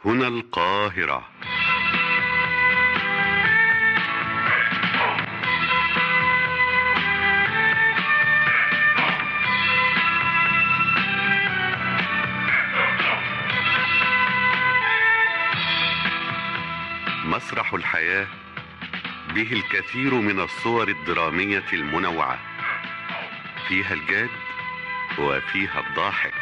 هنا القاهرة مسرح الحياة به الكثير من الصور الدرامية المنوعة فيها الجاد وفيها الضاحك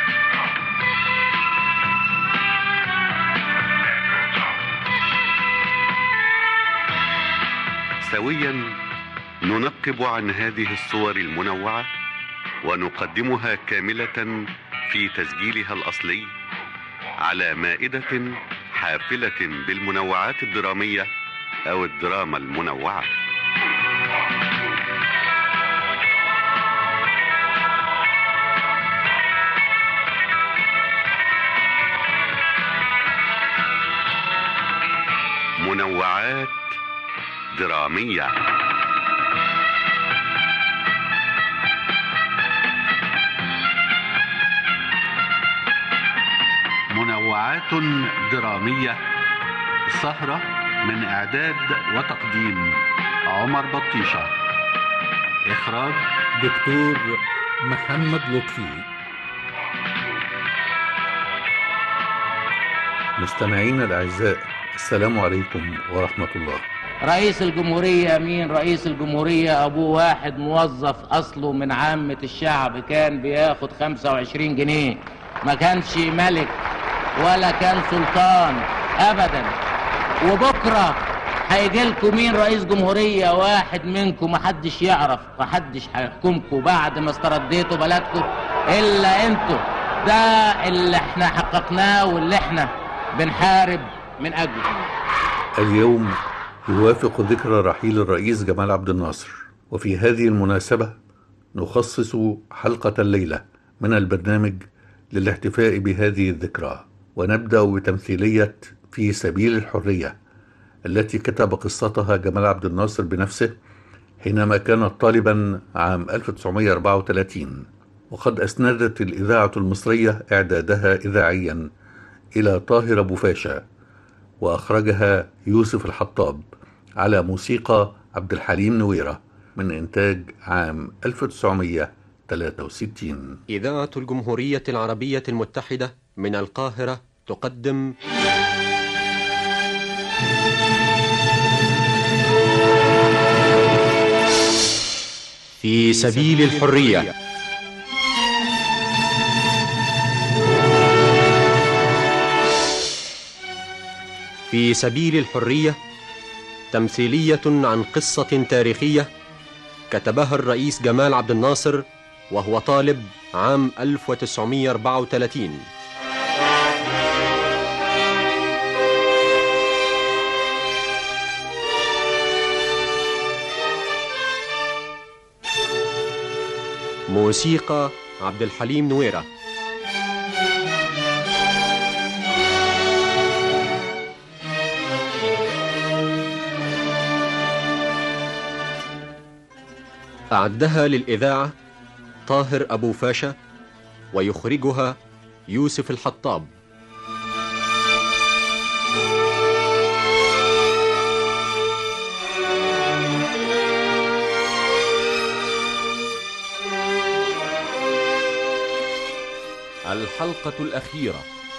سويا ننقب عن هذه الصور المنوعة ونقدمها كاملة في تسجيلها الأصلي على مائدة حافلة بالمنوعات الدرامية أو الدراما المنوعة منوعات درامية منوعات درامية سهرة من إعداد وتقديم عمر بطيشة إخراج دكتور محمد لطفي مستمعينا الأعزاء السلام عليكم ورحمة الله رئيس الجمهورية مين رئيس الجمهورية أبوه واحد موظف أصله من عامة الشعب كان بياخد 25 جنيه ما كانش ملك ولا كان سلطان أبدا وبكرة هيجي لكم مين رئيس جمهورية واحد منكم محدش يعرف محدش هيحكمكم بعد ما استرديتوا بلدكم إلا انتوا ده اللي احنا حققناه واللي احنا بنحارب من أجله اليوم يوافق ذكرى رحيل الرئيس جمال عبد الناصر وفي هذه المناسبة نخصص حلقة الليلة من البرنامج للاحتفاء بهذه الذكرى ونبدأ بتمثيلية في سبيل الحرية التي كتب قصتها جمال عبد الناصر بنفسه حينما كان طالبا عام 1934 وقد أسندت الإذاعة المصرية إعدادها إذاعيا إلى طاهر أبو فاشا وأخرجها يوسف الحطاب على موسيقى عبد الحليم نويرة من إنتاج عام 1963 إذاعة الجمهورية العربية المتحدة من القاهرة تقدم في سبيل الحرية في سبيل الحرية تمثيلية عن قصة تاريخية كتبها الرئيس جمال عبد الناصر وهو طالب عام 1934 موسيقى عبد الحليم نويره أعدها للإذاعة طاهر أبو فاشا ويخرجها يوسف الحطاب الحلقة الأخيرة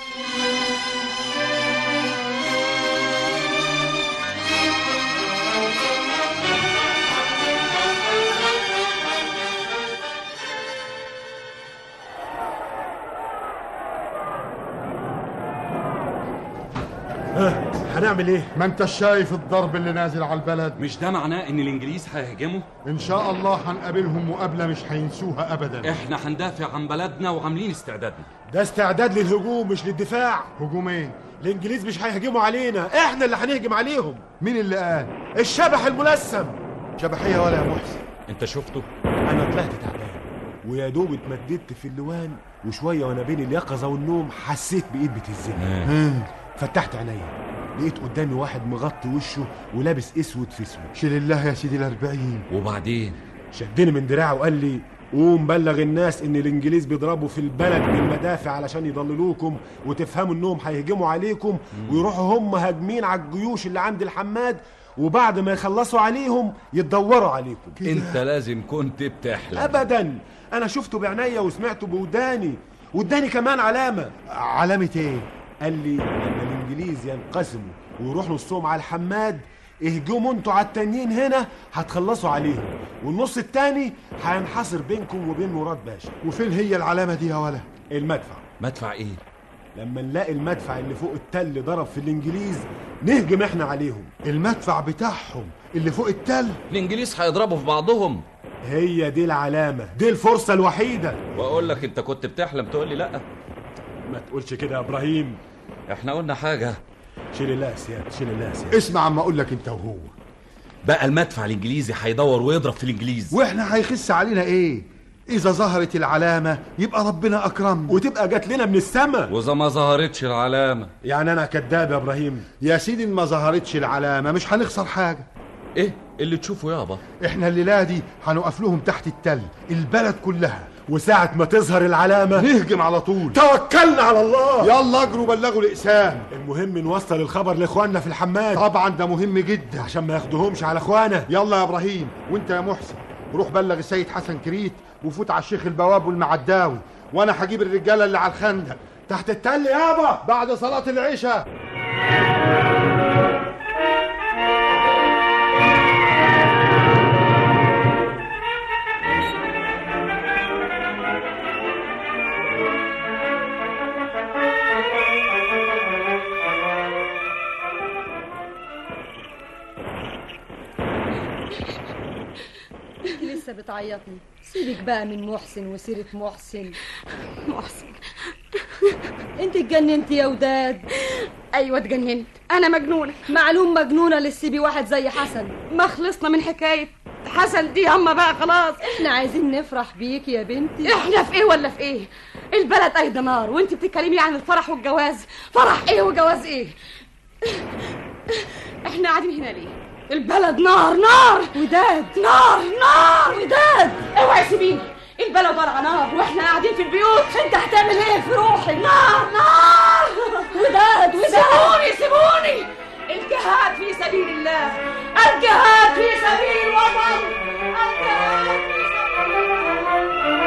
هنعمل ايه؟ ما انت شايف الضرب اللي نازل على البلد مش ده معناه ان الانجليز هيهاجموا ان شاء الله هنقابلهم مقابلة مش هينسوها ابدا احنا هندافع عن بلدنا وعاملين استعدادنا ده استعداد للهجوم مش للدفاع هجومين الانجليز مش هيهاجموا علينا احنا اللي هنهجم عليهم مين اللي قال؟ الشبح الملثم شبحية ولا يا محسن انت شفته انا طلعت تعبان ويا دوب اتمددت في اللوان وشويه وانا بين اليقظه والنوم حسيت بايد بتهزني فتحت عينيا لقيت قدامي واحد مغطي وشه ولابس اسود في اسود شيل الله يا سيدي الأربعين وبعدين شدني من دراعه وقال لي قوم بلغ الناس ان الانجليز بيضربوا في البلد بالمدافع علشان يضللوكم وتفهموا انهم هيهجموا عليكم ويروحوا هم هاجمين على الجيوش اللي عند الحماد وبعد ما يخلصوا عليهم يتدوروا عليكم انت لازم كنت بتحلم ابدا انا شفته بعينيا وسمعته بوداني واداني كمان علامه علامة ايه؟ قال لي لما الانجليز ينقسموا ويروحوا نصهم على الحماد اهجموا انتوا على التانيين هنا هتخلصوا عليهم والنص التاني هينحصر بينكم وبين مراد باشا وفين هي العلامة دي يا ولا؟ المدفع مدفع ايه لما نلاقي المدفع اللي فوق التل ضرب في الانجليز نهجم احنا عليهم المدفع بتاعهم اللي فوق التل الانجليز هيضربوا في بعضهم هي دي العلامه دي الفرصه الوحيده واقول لك انت كنت بتحلم تقول لي لا ما تقولش كده يا ابراهيم احنا قلنا حاجه شيل الله يا سياد شيل الله يا سياد اسمع عما اقول لك انت وهو بقى المدفع الانجليزي هيدور ويضرب في الانجليز واحنا هيخس علينا ايه؟ اذا ظهرت العلامة يبقى ربنا اكرمنا وتبقى جات لنا من السماء واذا ما ظهرتش العلامه يعني انا كذاب يا ابراهيم يا سيدي إن ما ظهرتش العلامة مش هنخسر حاجة ايه اللي تشوفه يابا احنا الليلة دي هنقف لهم تحت التل البلد كلها وساعه ما تظهر العلامه نهجم على طول توكلنا على الله يلا اجروا بلغوا الاقسام المهم نوصل الخبر لاخواننا في الحماد طبعا ده مهم جدا عشان ما ياخدوهمش على اخوانا يلا يا ابراهيم وانت يا محسن روح بلغ السيد حسن كريت وفوت على الشيخ البواب والمعداوي وانا هجيب الرجاله اللي على الخندق تحت التل يابا بعد صلاه العشاء لسه بتعيطني سيبك بقى من محسن وسيرة محسن محسن انت اتجننت يا وداد ايوه اتجننت انا مجنونه معلوم مجنونة للسيبي واحد زي حسن ما خلصنا من حكايه حسن دي اما بقى خلاص احنا عايزين نفرح بيك يا بنتي احنا في ايه ولا في ايه البلد ايضا نار وانت بتتكلمي عن الفرح والجواز فرح ايه وجواز ايه احنا قاعدين هنا ليه البلد نار نار وداد نار نار وداد اوعي سيبيني البلد ولع نار واحنا قاعدين في البيوت انت هتعمل ايه في روحك نار نار وداد وداد سيبوني سيبوني الجهاد في سبيل الله الجهاد في سبيل الوطن الجهاد في سبيل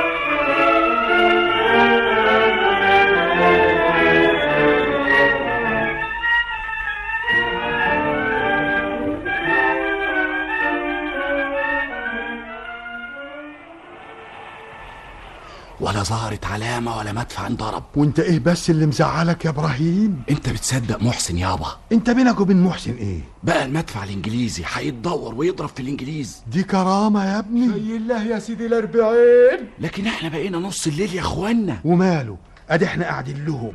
ولا ظهرت علامة ولا مدفع انضرب وانت ايه بس اللي مزعلك يا ابراهيم انت بتصدق محسن يابا انت بينك وبين محسن ايه بقى المدفع الانجليزي هيتدور ويضرب في الانجليز دي كرامة يا ابني زي الله يا سيدي الاربعين لكن احنا بقينا نص الليل يا اخوانا وماله ادي احنا قاعدين لهم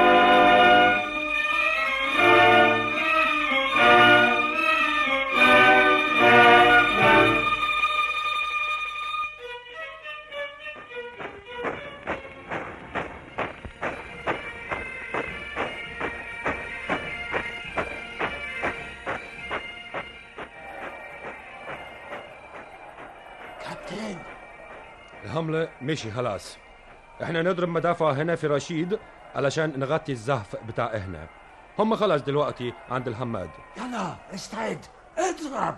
كابتن الحملة مشي خلاص احنا نضرب مدافع هنا في رشيد علشان نغطي الزهف بتاع هنا هم خلاص دلوقتي عند الحماد يلا استعد اضرب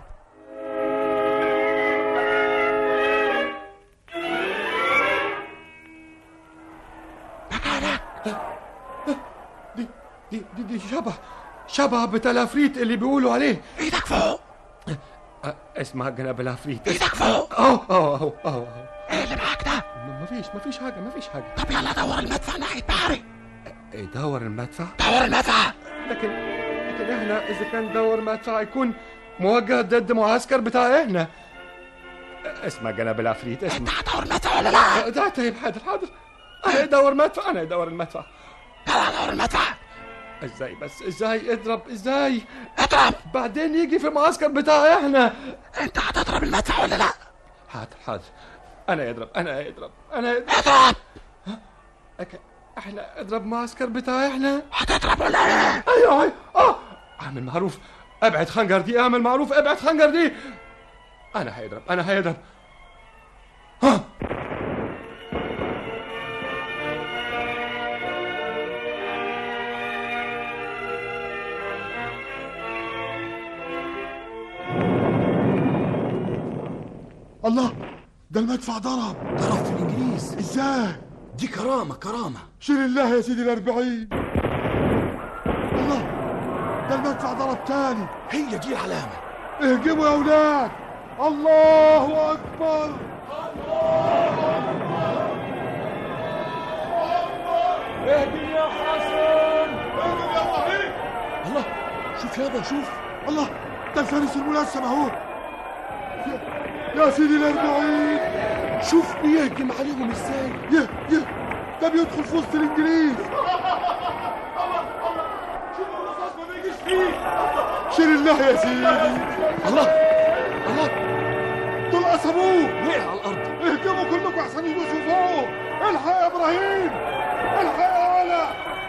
دي دي دي, دي شبه شبه بتاع العفريت اللي بيقولوا عليه ايدك فوق اه اسمع جناب العفريت ايدك فوق اه اه اه اه ايه اللي معاك ده ما فيش ما فيش حاجة ما فيش حاجة طب يلا دور المدفع ناحية بحري ايه دور المدفع دور المدفع لكن لكن احنا اذا كان دور مدفع يكون موجه ضد معسكر بتاع احنا اسمع جناب العفريت اسمع انت هتدور المدفع ولا لا ده طيب حاضر حاضر انا ادور مدفع انا ادور المدفع يلا دور المدفع ازاي بس ازاي اضرب ازاي اضرب بعدين يجي في المعسكر بتاع احنا انت هتضرب المدفع ولا لا حاضر حاضر انا يضرب انا يضرب انا يضرب اضرب أك... احنا اضرب معسكر بتاع احنا هتضرب ولا ايه ايوه ايوه اه اعمل معروف ابعد خنجر دي اعمل معروف ابعد خنجر دي انا هيضرب انا هيضرب ها الله ده المدفع ضرب ضرب في الانجليز ازاي دي كرامة كرامة شيل الله يا سيدي الأربعين الله ده المدفع ضرب تاني هي دي العلامة اهجموا يا أولاد الله أكبر اهدي يا حسن اهجم يا إبراهيم الله شوف يابا شوف الله ده الفارس الملثم أهو يا- يا سيدي الأربعين شوف بيهجم عليهم ازاي يه يه ده بيدخل في وسط الإنجليز شيل الله يا سيدي الله الله دول قصبوه وقع على الارض اهجموا كلكم احسن يدوسوا فوق الحق يا ابراهيم الحق يا ولا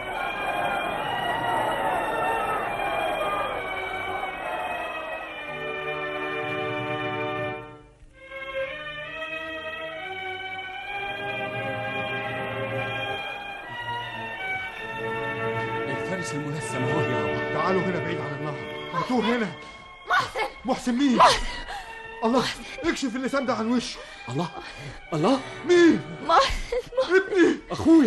الفارس الملثم اهو يابا تعالوا هنا بعيد عن النهر هاتوه هنا محسن محسن مين الله اكشف اللسان ده عن وشه الله الله مين محسن ابني اخويا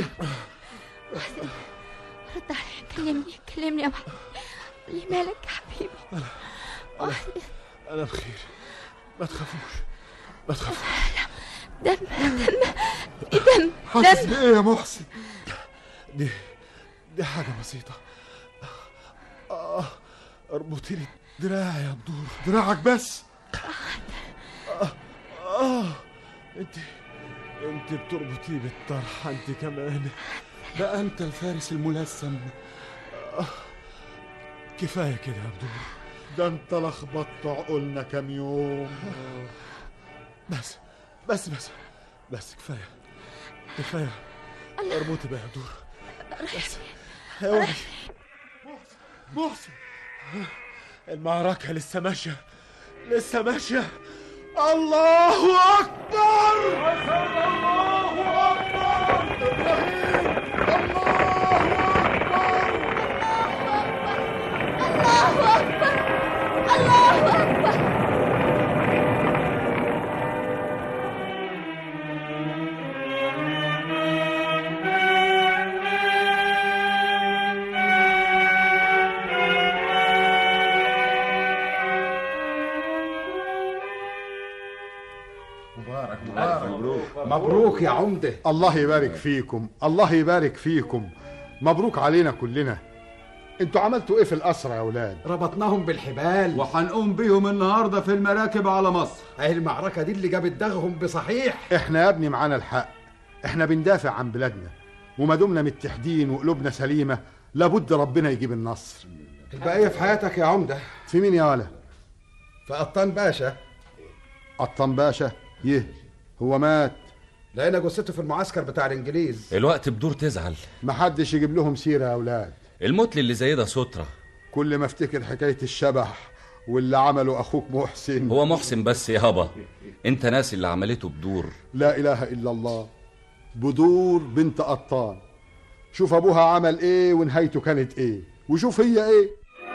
رد علي كلمني كلمني يا محسن قولي مالك يا حبيبي محسن انا بخير ما تخافوش ما تخافوش دم دم في دم حاسس دم بايه يا محسن دي دي حاجه بسيطه آه اربطي لي دراعي يا بدور دراعك بس آه, آه انت انت بتربطيه بالطرحه انت كمان بقى انت الفارس الملثم كفايه كده يا بدور ده انت لخبطت عقولنا كام يوم بس بس بس بس كفايه كفايه اربطي بقى يا بدور بس اوعي محسن المعركة لسه ماشية لسه ماشية الله أكبر الله أكبر إبراهيم الله أكبر الله أكبر مبارك مبارك مبروك يا عمده الله يبارك فيكم الله يبارك فيكم مبروك علينا كلنا انتوا عملتوا ايه في الأسرة يا أولاد ربطناهم بالحبال وهنقوم بيهم النهارده في المراكب على مصر اهي المعركه دي اللي جابت دغهم بصحيح احنا يا ابني معانا الحق احنا بندافع عن بلادنا وما دمنا متحدين وقلوبنا سليمة لابد ربنا يجيب النصر البقيه في حياتك يا عمده في مين يا ولا في قطان باشا قطان باشا يه هو مات لقينا جثته في المعسكر بتاع الانجليز الوقت بدور تزعل محدش يجيب لهم سيرة يا أولاد الموت اللي زي ده سترة كل ما افتكر حكاية الشبح واللي عمله أخوك محسن هو محسن بس يابا انت ناسي اللي عملته بدور لا إله إلا الله بدور بنت قطان شوف أبوها عمل إيه ونهايته كانت إيه وشوف هي إيه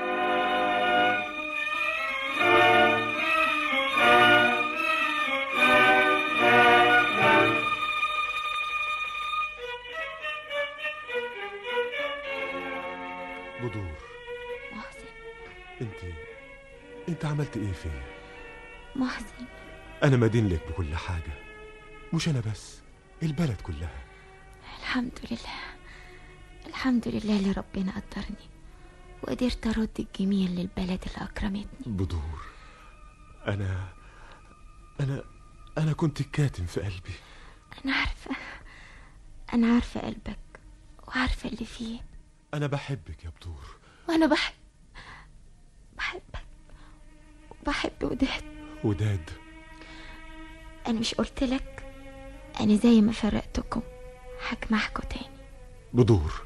بدور محسن انت انت عملت ايه فيا محسن انا مدين لك بكل حاجه مش انا بس البلد كلها الحمد لله الحمد لله اللي ربنا قدرني وقدرت أرد الجميل للبلد اللي أكرمتني بدور انا انا انا كنت كاتم في قلبي أنا عارفة أنا عارفة قلبك وعارفة اللي فيه انا بحبك يا بدور وأنا بحب بحبك وبحب وداد وداد أنا مش قلت لك أنا زي ما فرقتكم هجمعكوا تاني بدور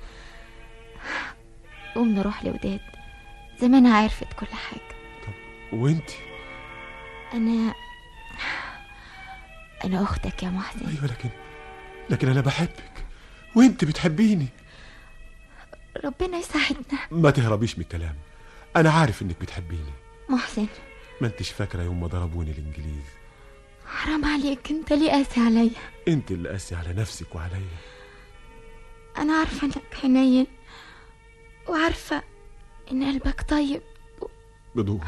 قوم نروح لوداد زمانها عرفت كل حاجة وانت أنا أنا أختك يا محسن ايوه لكن لكن انا بحبك وانت بتحبيني ربنا يساعدنا ما تهربيش من الكلام انا عارف انك بتحبيني محسن ما انتش فاكره يوم ما ضربوني الانجليز حرام عليك انت ليه قاسي عليا انت اللي قاسي على نفسك وعليا انا عارفه انك حنين وعارفه ان قلبك طيب بدور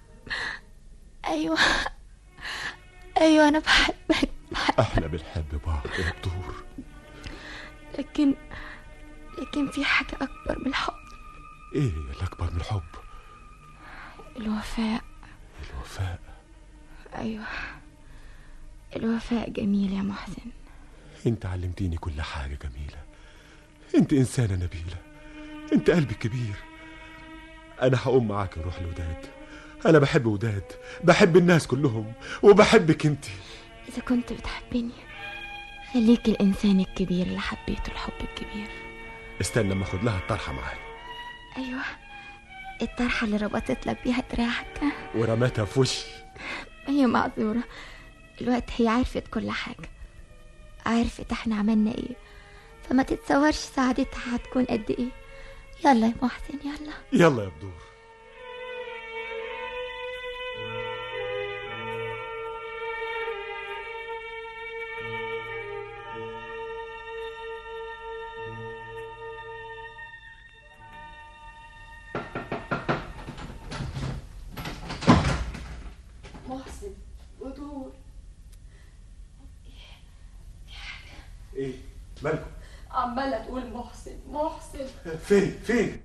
ايوه ايوه انا بحبك احنا بنحب بعض يا بدور لكن لكن في حاجه اكبر من الحب ايه هي الاكبر من الحب الوفاء الوفاء ايوه الوفاء جميل يا محسن انت علمتيني كل حاجه جميله انت انسانه نبيله انت قلبك كبير انا هقوم معاك نروح لوداد انا بحب وداد بحب الناس كلهم وبحبك انت اذا كنت بتحبني خليك الانسان الكبير اللي حبيته الحب الكبير استنى اما اخد لها الطرحه معايا ايوه الطرحه اللي ربطت لك بيها دراعك ورمتها في وشي هي معذوره الوقت هي عرفت كل حاجه عرفت احنا عملنا ايه فما تتصورش سعادتها هتكون قد ايه يلا يا محسن يلا يلا يا بدور محسن ودور ايه مالكم عمالة تقول محسن محسن فين فين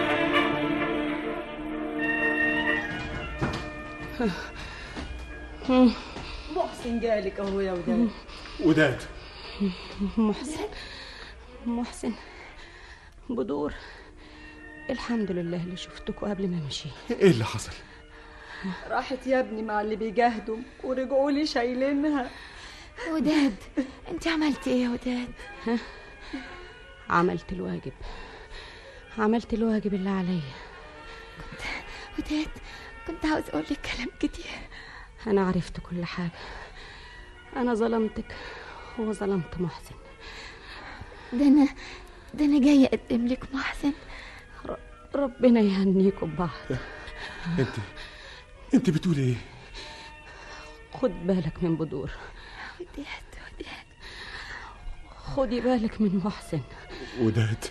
محسن جالك اهو يا وداد وداد محسن محسن بدور الحمد لله اللي شفتكوا قبل ما امشي ايه اللي حصل راحت يا ابني مع اللي بيجاهدوا ورجعوا لي شايلينها وداد انت عملتي ايه يا وداد ها؟ عملت الواجب عملت الواجب اللي عليا وداد كنت عاوز اقول لك كلام كتير انا عرفت كل حاجه انا ظلمتك وظلمت محسن ده انا ده انا جايه اقدم لك محسن ربنا يهنيكم ببعض انت انت بتقولي ايه خد بالك من بدور وداد وداد خدي بالك من محسن وداد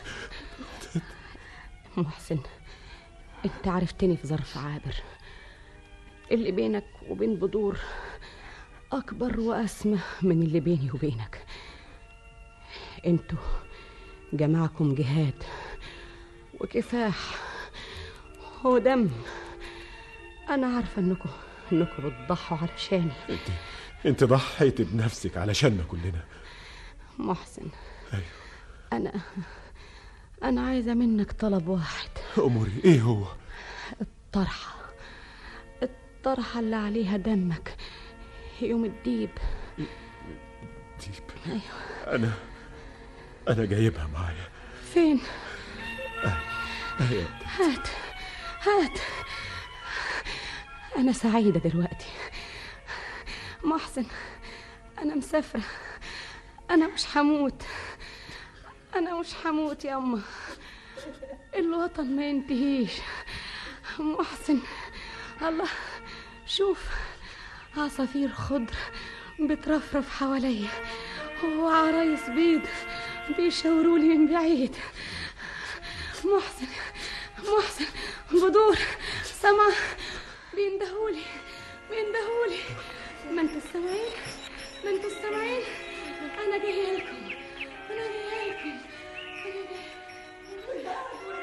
محسن انت عرفتني في ظرف عابر اللي بينك وبين بدور اكبر واسمى من اللي بيني وبينك انتوا جمعكم جهاد وكفاح ودم انا عارفه انكم انكم بتضحوا علشاني انت انت ضحيت بنفسك علشاننا كلنا محسن ايوه انا انا عايزه منك طلب واحد اموري ايه هو الطرحه الطرحه اللي عليها دمك يوم الديب ديب ايوه انا انا جايبها معايا فين ايوه هات هات أنا سعيدة دلوقتي محسن أنا مسافرة أنا مش هموت أنا مش هموت يا أما الوطن ما ينتهيش محسن الله شوف عصافير خضر بترفرف حواليا وعرايس بيض بيشاورولي من بعيد محسن محسن بدور سما بيندهولي بيندهولي ما انتوا سامعين ما انتوا سامعين انا جايه لكم انا جايه لكم انا جايه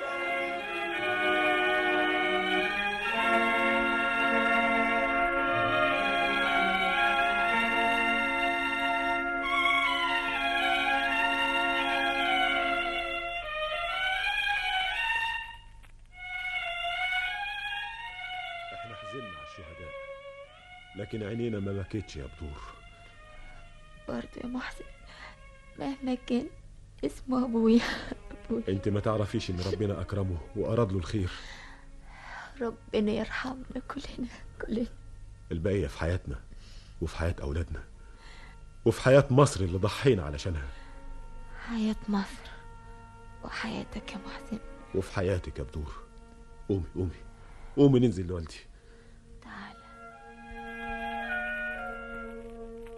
احنا حزننا على الشهداء لكن عينينا ما بكتش يا بدور برضه يا محسن مهما كان اسمه ابويا ابويا انت ما تعرفيش ان ربنا اكرمه واراد له الخير ربنا يرحمنا كلنا كلنا البقيه في حياتنا وفي حياه اولادنا وفي حياه مصر اللي ضحينا علشانها حياة مصر وحياتك يا محسن وفي حياتك يا بدور قومي قومي قومي ننزل لوالدي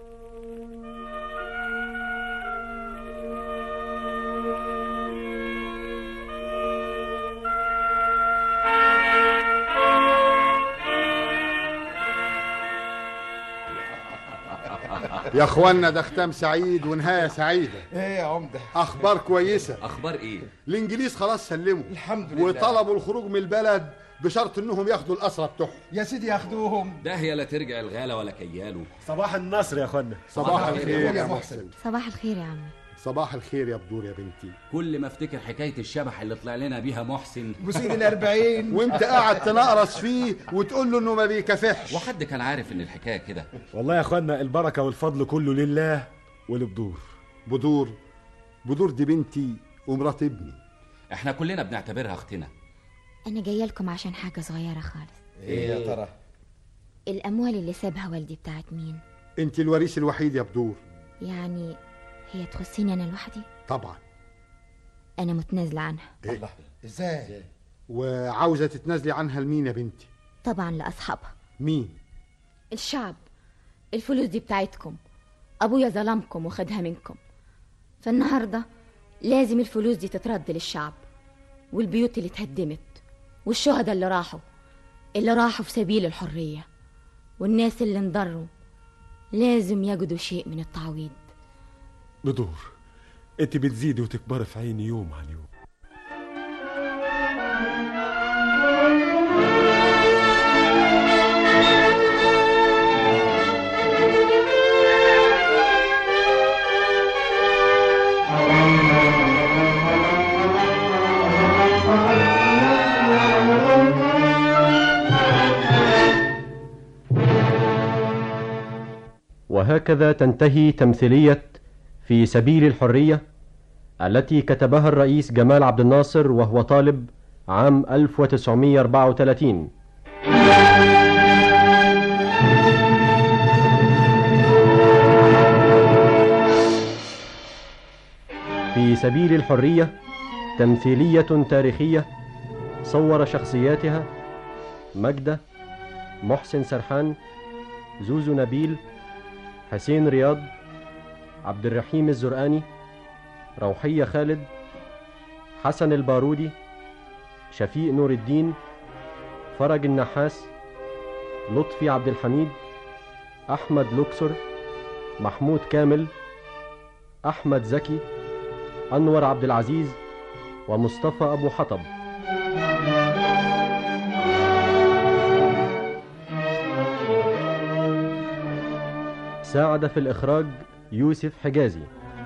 يا اخوانا ده ختام سعيد ونهايه سعيده ايه يا عمده اخبار كويسه اخبار ايه الانجليز خلاص سلموا الحمد لله وطلبوا الخروج من البلد بشرط انهم ياخدوا الاسرى بتوعهم يا سيدي ياخدوهم ده هي لا ترجع الغالة ولا كياله صباح النصر يا اخوانا صباح الخير يا محسن صباح الخير يا عمي صباح الخير يا بدور يا بنتي كل ما افتكر حكاية الشبح اللي طلع لنا بيها محسن وسيد الأربعين وانت قاعد تنقرص فيه وتقول له انه ما بيكافحش وحد كان عارف ان الحكاية كده والله يا اخوانا البركه والفضل كله لله ولبدور بدور بدور دي بنتي ومرات ابني احنا كلنا بنعتبرها اختنا انا جايه لكم عشان حاجه صغيره خالص ايه يا ترى الاموال اللي سابها والدي بتاعت مين انت الوريث الوحيد يا بدور يعني هي تخصني انا لوحدي طبعا انا متنازله عنها إيه؟ ازاي وعاوزه تتنازلي عنها لمين يا بنتي طبعا لاصحابها مين الشعب الفلوس دي بتاعتكم ابويا ظلمكم وخدها منكم فالنهارده لازم الفلوس دي تترد للشعب والبيوت اللي اتهدمت والشهداء اللي راحوا اللي راحوا في سبيل الحريه والناس اللي انضروا لازم يجدوا شيء من التعويض بدور انت بتزيدي وتكبري في عيني يوم عن يوم وهكذا تنتهي تمثيلية في سبيل الحرية التي كتبها الرئيس جمال عبد الناصر وهو طالب عام 1934 في سبيل الحرية تمثيلية تاريخية صور شخصياتها مجدة محسن سرحان زوزو نبيل حسين رياض عبد الرحيم الزرقاني روحية خالد حسن البارودي شفيق نور الدين فرج النحاس لطفي عبد الحميد أحمد لوكسر محمود كامل أحمد زكي أنور عبد العزيز ومصطفى أبو حطب ساعد في الإخراج يوسف حجازي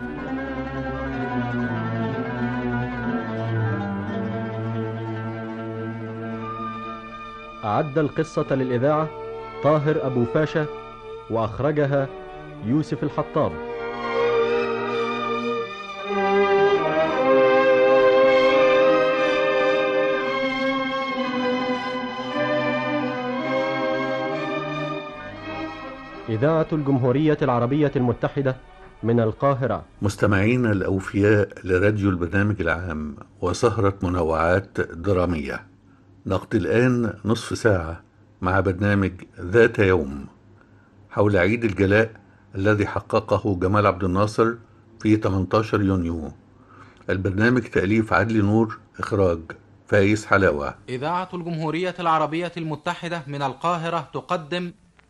أعد القصة للإذاعة طاهر أبو فاشا وأخرجها يوسف الحطاب إذاعة الجمهورية العربية المتحدة من القاهرة مستمعينا الأوفياء لراديو البرنامج العام وسهرة منوعات درامية نقضي الآن نصف ساعة مع برنامج ذات يوم حول عيد الجلاء الذي حققه جمال عبد الناصر في 18 يونيو البرنامج تأليف عدلي نور إخراج فايز حلاوة إذاعة الجمهورية العربية المتحدة من القاهرة تقدم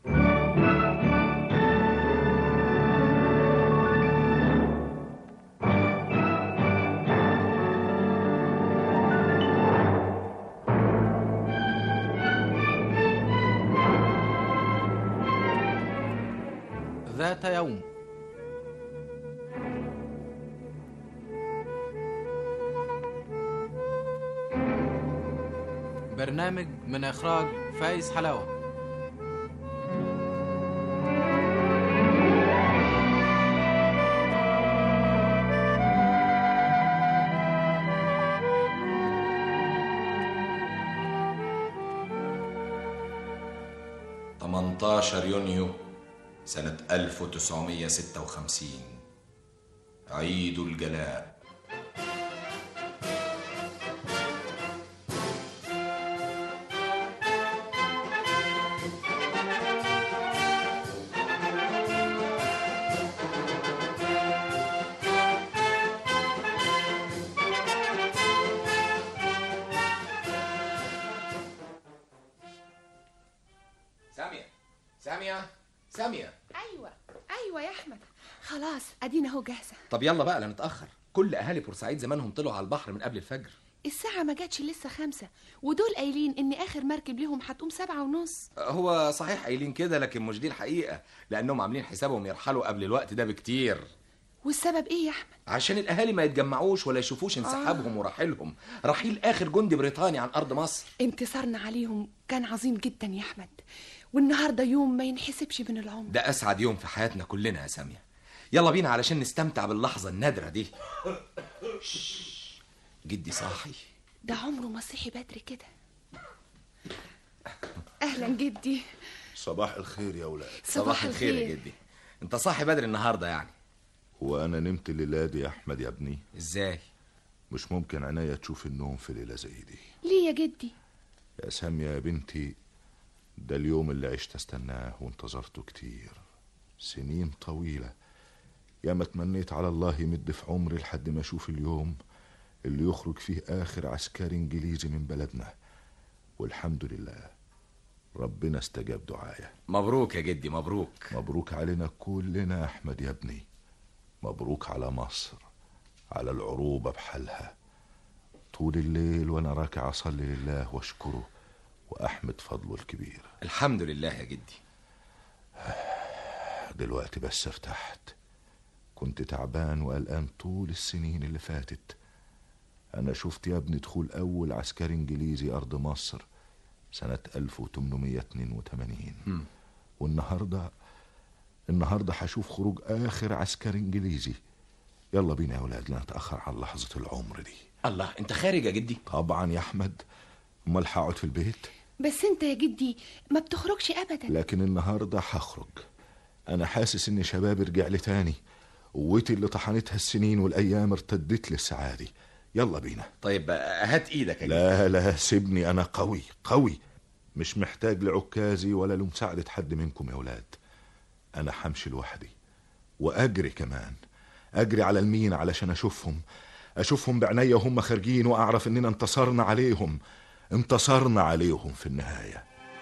ذات يوم برنامج من إخراج فايز حلاوة تمنتاشر يونيو سنة 1956 عيد الجلاء سامية سامية سامية ايوه ايوه يا احمد خلاص ادينا اهو جاهزه طب يلا بقى لا نتأخر كل أهالي بورسعيد زمانهم طلعوا على البحر من قبل الفجر الساعه ما جاتش لسه خمسة ودول قايلين ان اخر مركب ليهم هتقوم سبعة ونص هو صحيح قايلين كده لكن مش دي الحقيقة لأنهم عاملين حسابهم يرحلوا قبل الوقت ده بكتير والسبب ايه يا احمد عشان الأهالي ما يتجمعوش ولا يشوفوش انسحابهم ورحيلهم رحيل آخر جندي بريطاني عن أرض مصر انتصارنا عليهم كان عظيم جدا يا احمد والنهارده يوم ما ينحسبش من العمر ده أسعد يوم في حياتنا كلنا يا سامية يلا بينا علشان نستمتع باللحظة النادرة دي شش. جدي صاحي ده عمره ما صحي بدري كده اهلا جدي صباح الخير يا ولاد صباح الخير يا الخير. جدي انت صاحي بدري النهارده يعني وانا نمت الليله دي يا احمد يا ابني ازاي مش ممكن عينيا تشوف النوم في ليله زي دي ليه يا جدي يا سامية يا بنتي ده اليوم اللي عشت استناه وانتظرته كتير سنين طويلة يا ما تمنيت على الله يمد في عمري لحد ما اشوف اليوم اللي يخرج فيه اخر عسكري انجليزي من بلدنا والحمد لله ربنا استجاب دعايا مبروك يا جدي مبروك مبروك علينا كلنا يا احمد يا ابني مبروك على مصر على العروبة بحالها طول الليل وانا راكع اصلي لله واشكره واحمد فضله الكبير الحمد لله يا جدي دلوقتي بس ارتحت كنت تعبان وقلقان طول السنين اللي فاتت انا شفت يا ابني دخول اول عسكري انجليزي ارض مصر سنة 1882 مم. والنهارده النهارده هشوف خروج اخر عسكري انجليزي يلا بينا يا ولاد لا نتاخر عن لحظه العمر دي الله انت خارج يا جدي طبعا يا احمد امال هقعد في البيت بس انت يا جدي ما بتخرجش ابدا لكن النهارده هخرج انا حاسس ان شبابي رجع لي تاني قوتي اللي طحنتها السنين والايام ارتدت لي السعادة يلا بينا طيب هات ايدك يا لا لا سيبني انا قوي قوي مش محتاج لعكازي ولا لمساعدة حد منكم يا ولاد انا همشي لوحدي واجري كمان اجري على المين علشان اشوفهم اشوفهم بعينيا وهم خارجين واعرف اننا انتصرنا عليهم انتصرنا عليهم في النهايه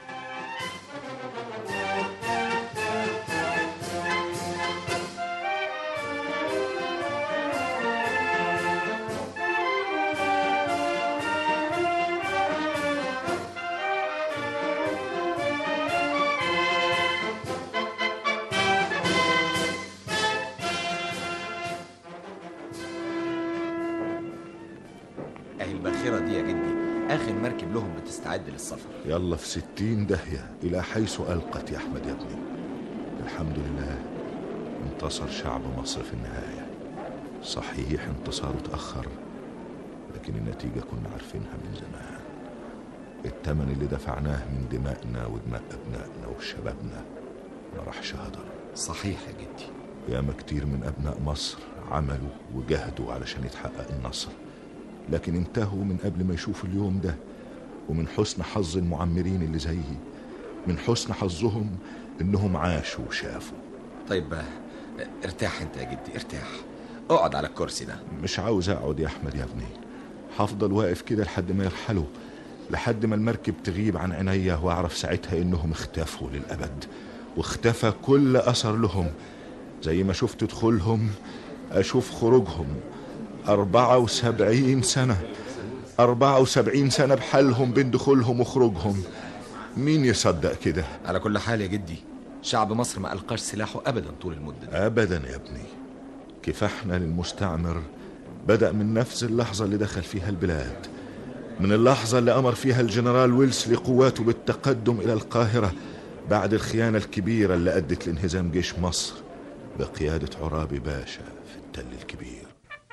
اهي الباخرة دي يا جدي اخر مركب لهم بتستعد للسفر يلا في ستين داهية إلى حيث ألقت يا أحمد يا ابني الحمد لله انتصر شعب مصر في النهاية صحيح انتصاره اتأخر لكن النتيجة كنا عارفينها من زمان التمن اللي دفعناه من دمائنا ودماء أبنائنا وشبابنا ما راحش هدر صحيح يا جدي ياما كتير من أبناء مصر عملوا وجهدوا علشان يتحقق النصر لكن انتهوا من قبل ما يشوفوا اليوم ده ومن حسن حظ المعمرين اللي زيي من حسن حظهم انهم عاشوا وشافوا طيب آه، ارتاح انت يا جدي ارتاح اقعد على الكرسي ده مش عاوز اقعد يا احمد يا ابني هفضل واقف كده لحد ما يرحلوا لحد ما المركب تغيب عن عينيا واعرف ساعتها انهم اختفوا للابد واختفى كل اثر لهم زي ما شفت دخولهم اشوف خروجهم أربعة وسبعين سنة أربعة وسبعين سنة بحالهم بين دخولهم وخروجهم مين يصدق كده على كل حال يا جدي شعب مصر ما ألقاش سلاحه أبدا طول المدة دي أبدا يا ابني كفاحنا للمستعمر بدأ من نفس اللحظة اللي دخل فيها البلاد من اللحظة اللي أمر فيها الجنرال ويلس لقواته بالتقدم إلى القاهرة بعد الخيانة الكبيرة اللي أدت لانهزام جيش مصر بقيادة عرابي باشا في التل الكبير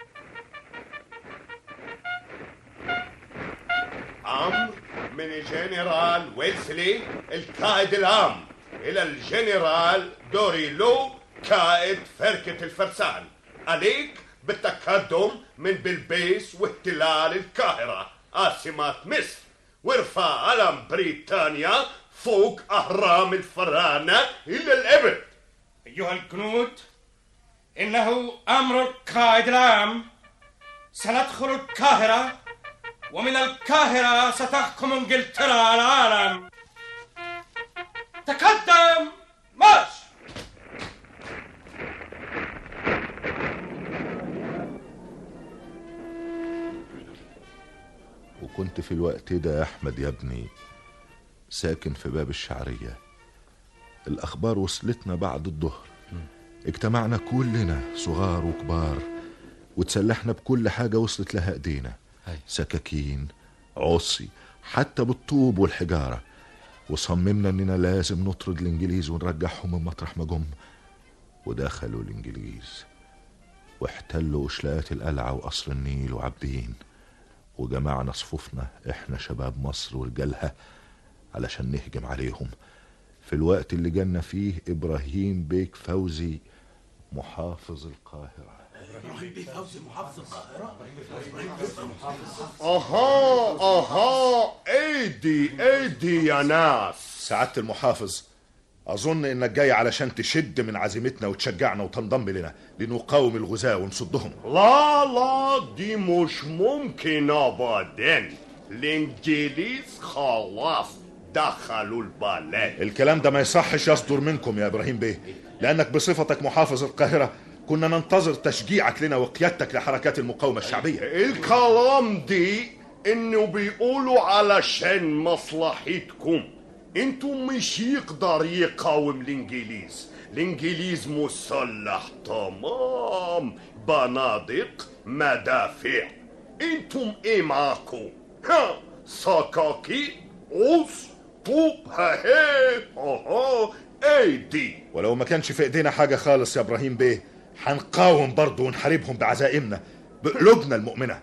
أمر من الجنرال ويلسلي القائد العام إلى الجنرال دوريلو قائد فرقة الفرسان عليك بالتقدم من بلبيس واحتلال القاهرة عاصمة مصر وارفع علم بريطانيا فوق أهرام الفراعنة إلى الأبد أيها الجنود إنه أمر القائد العام سندخل القاهرة ومن القاهرة ستحكم إنجلترا العالم تقدم مارش وكنت في الوقت ده يا أحمد يا ابني ساكن في باب الشعرية الأخبار وصلتنا بعد الظهر اجتمعنا كلنا صغار وكبار وتسلحنا بكل حاجة وصلت لها ايدينا سكاكين عصي حتى بالطوب والحجارة وصممنا اننا لازم نطرد الانجليز ونرجعهم من مطرح ما جم ودخلوا الانجليز واحتلوا اشلاءات القلعة وقصر النيل وعابدين وجمعنا صفوفنا احنا شباب مصر ورجالها علشان نهجم عليهم في الوقت اللي جالنا فيه ابراهيم بيك فوزي محافظ القاهره اها اها ايدي ايدي يا ناس سعادة المحافظ أظن إنك جاي علشان تشد من عزيمتنا وتشجعنا وتنضم لنا لنقاوم الغزاة ونصدهم لا لا دي مش ممكن ابدا الانجليز خلاص دخلوا البلد الكلام ده ما يصحش يصدر منكم يا إبراهيم بيه لأنك بصفتك محافظ القاهرة كنا ننتظر تشجيعك لنا وقيادتك لحركات المقاومة الشعبية الكلام دي انه بيقولوا علشان مصلحتكم انتم مش يقدر يقاوم الانجليز الانجليز مسلح تمام بنادق مدافع انتم ايه معاكم ها سكاكي عص طوب ها هي اها ايدي ولو ما كانش في ايدينا حاجة خالص يا إبراهيم بيه هنقاوم برضه ونحاربهم بعزائمنا بقلوبنا المؤمنة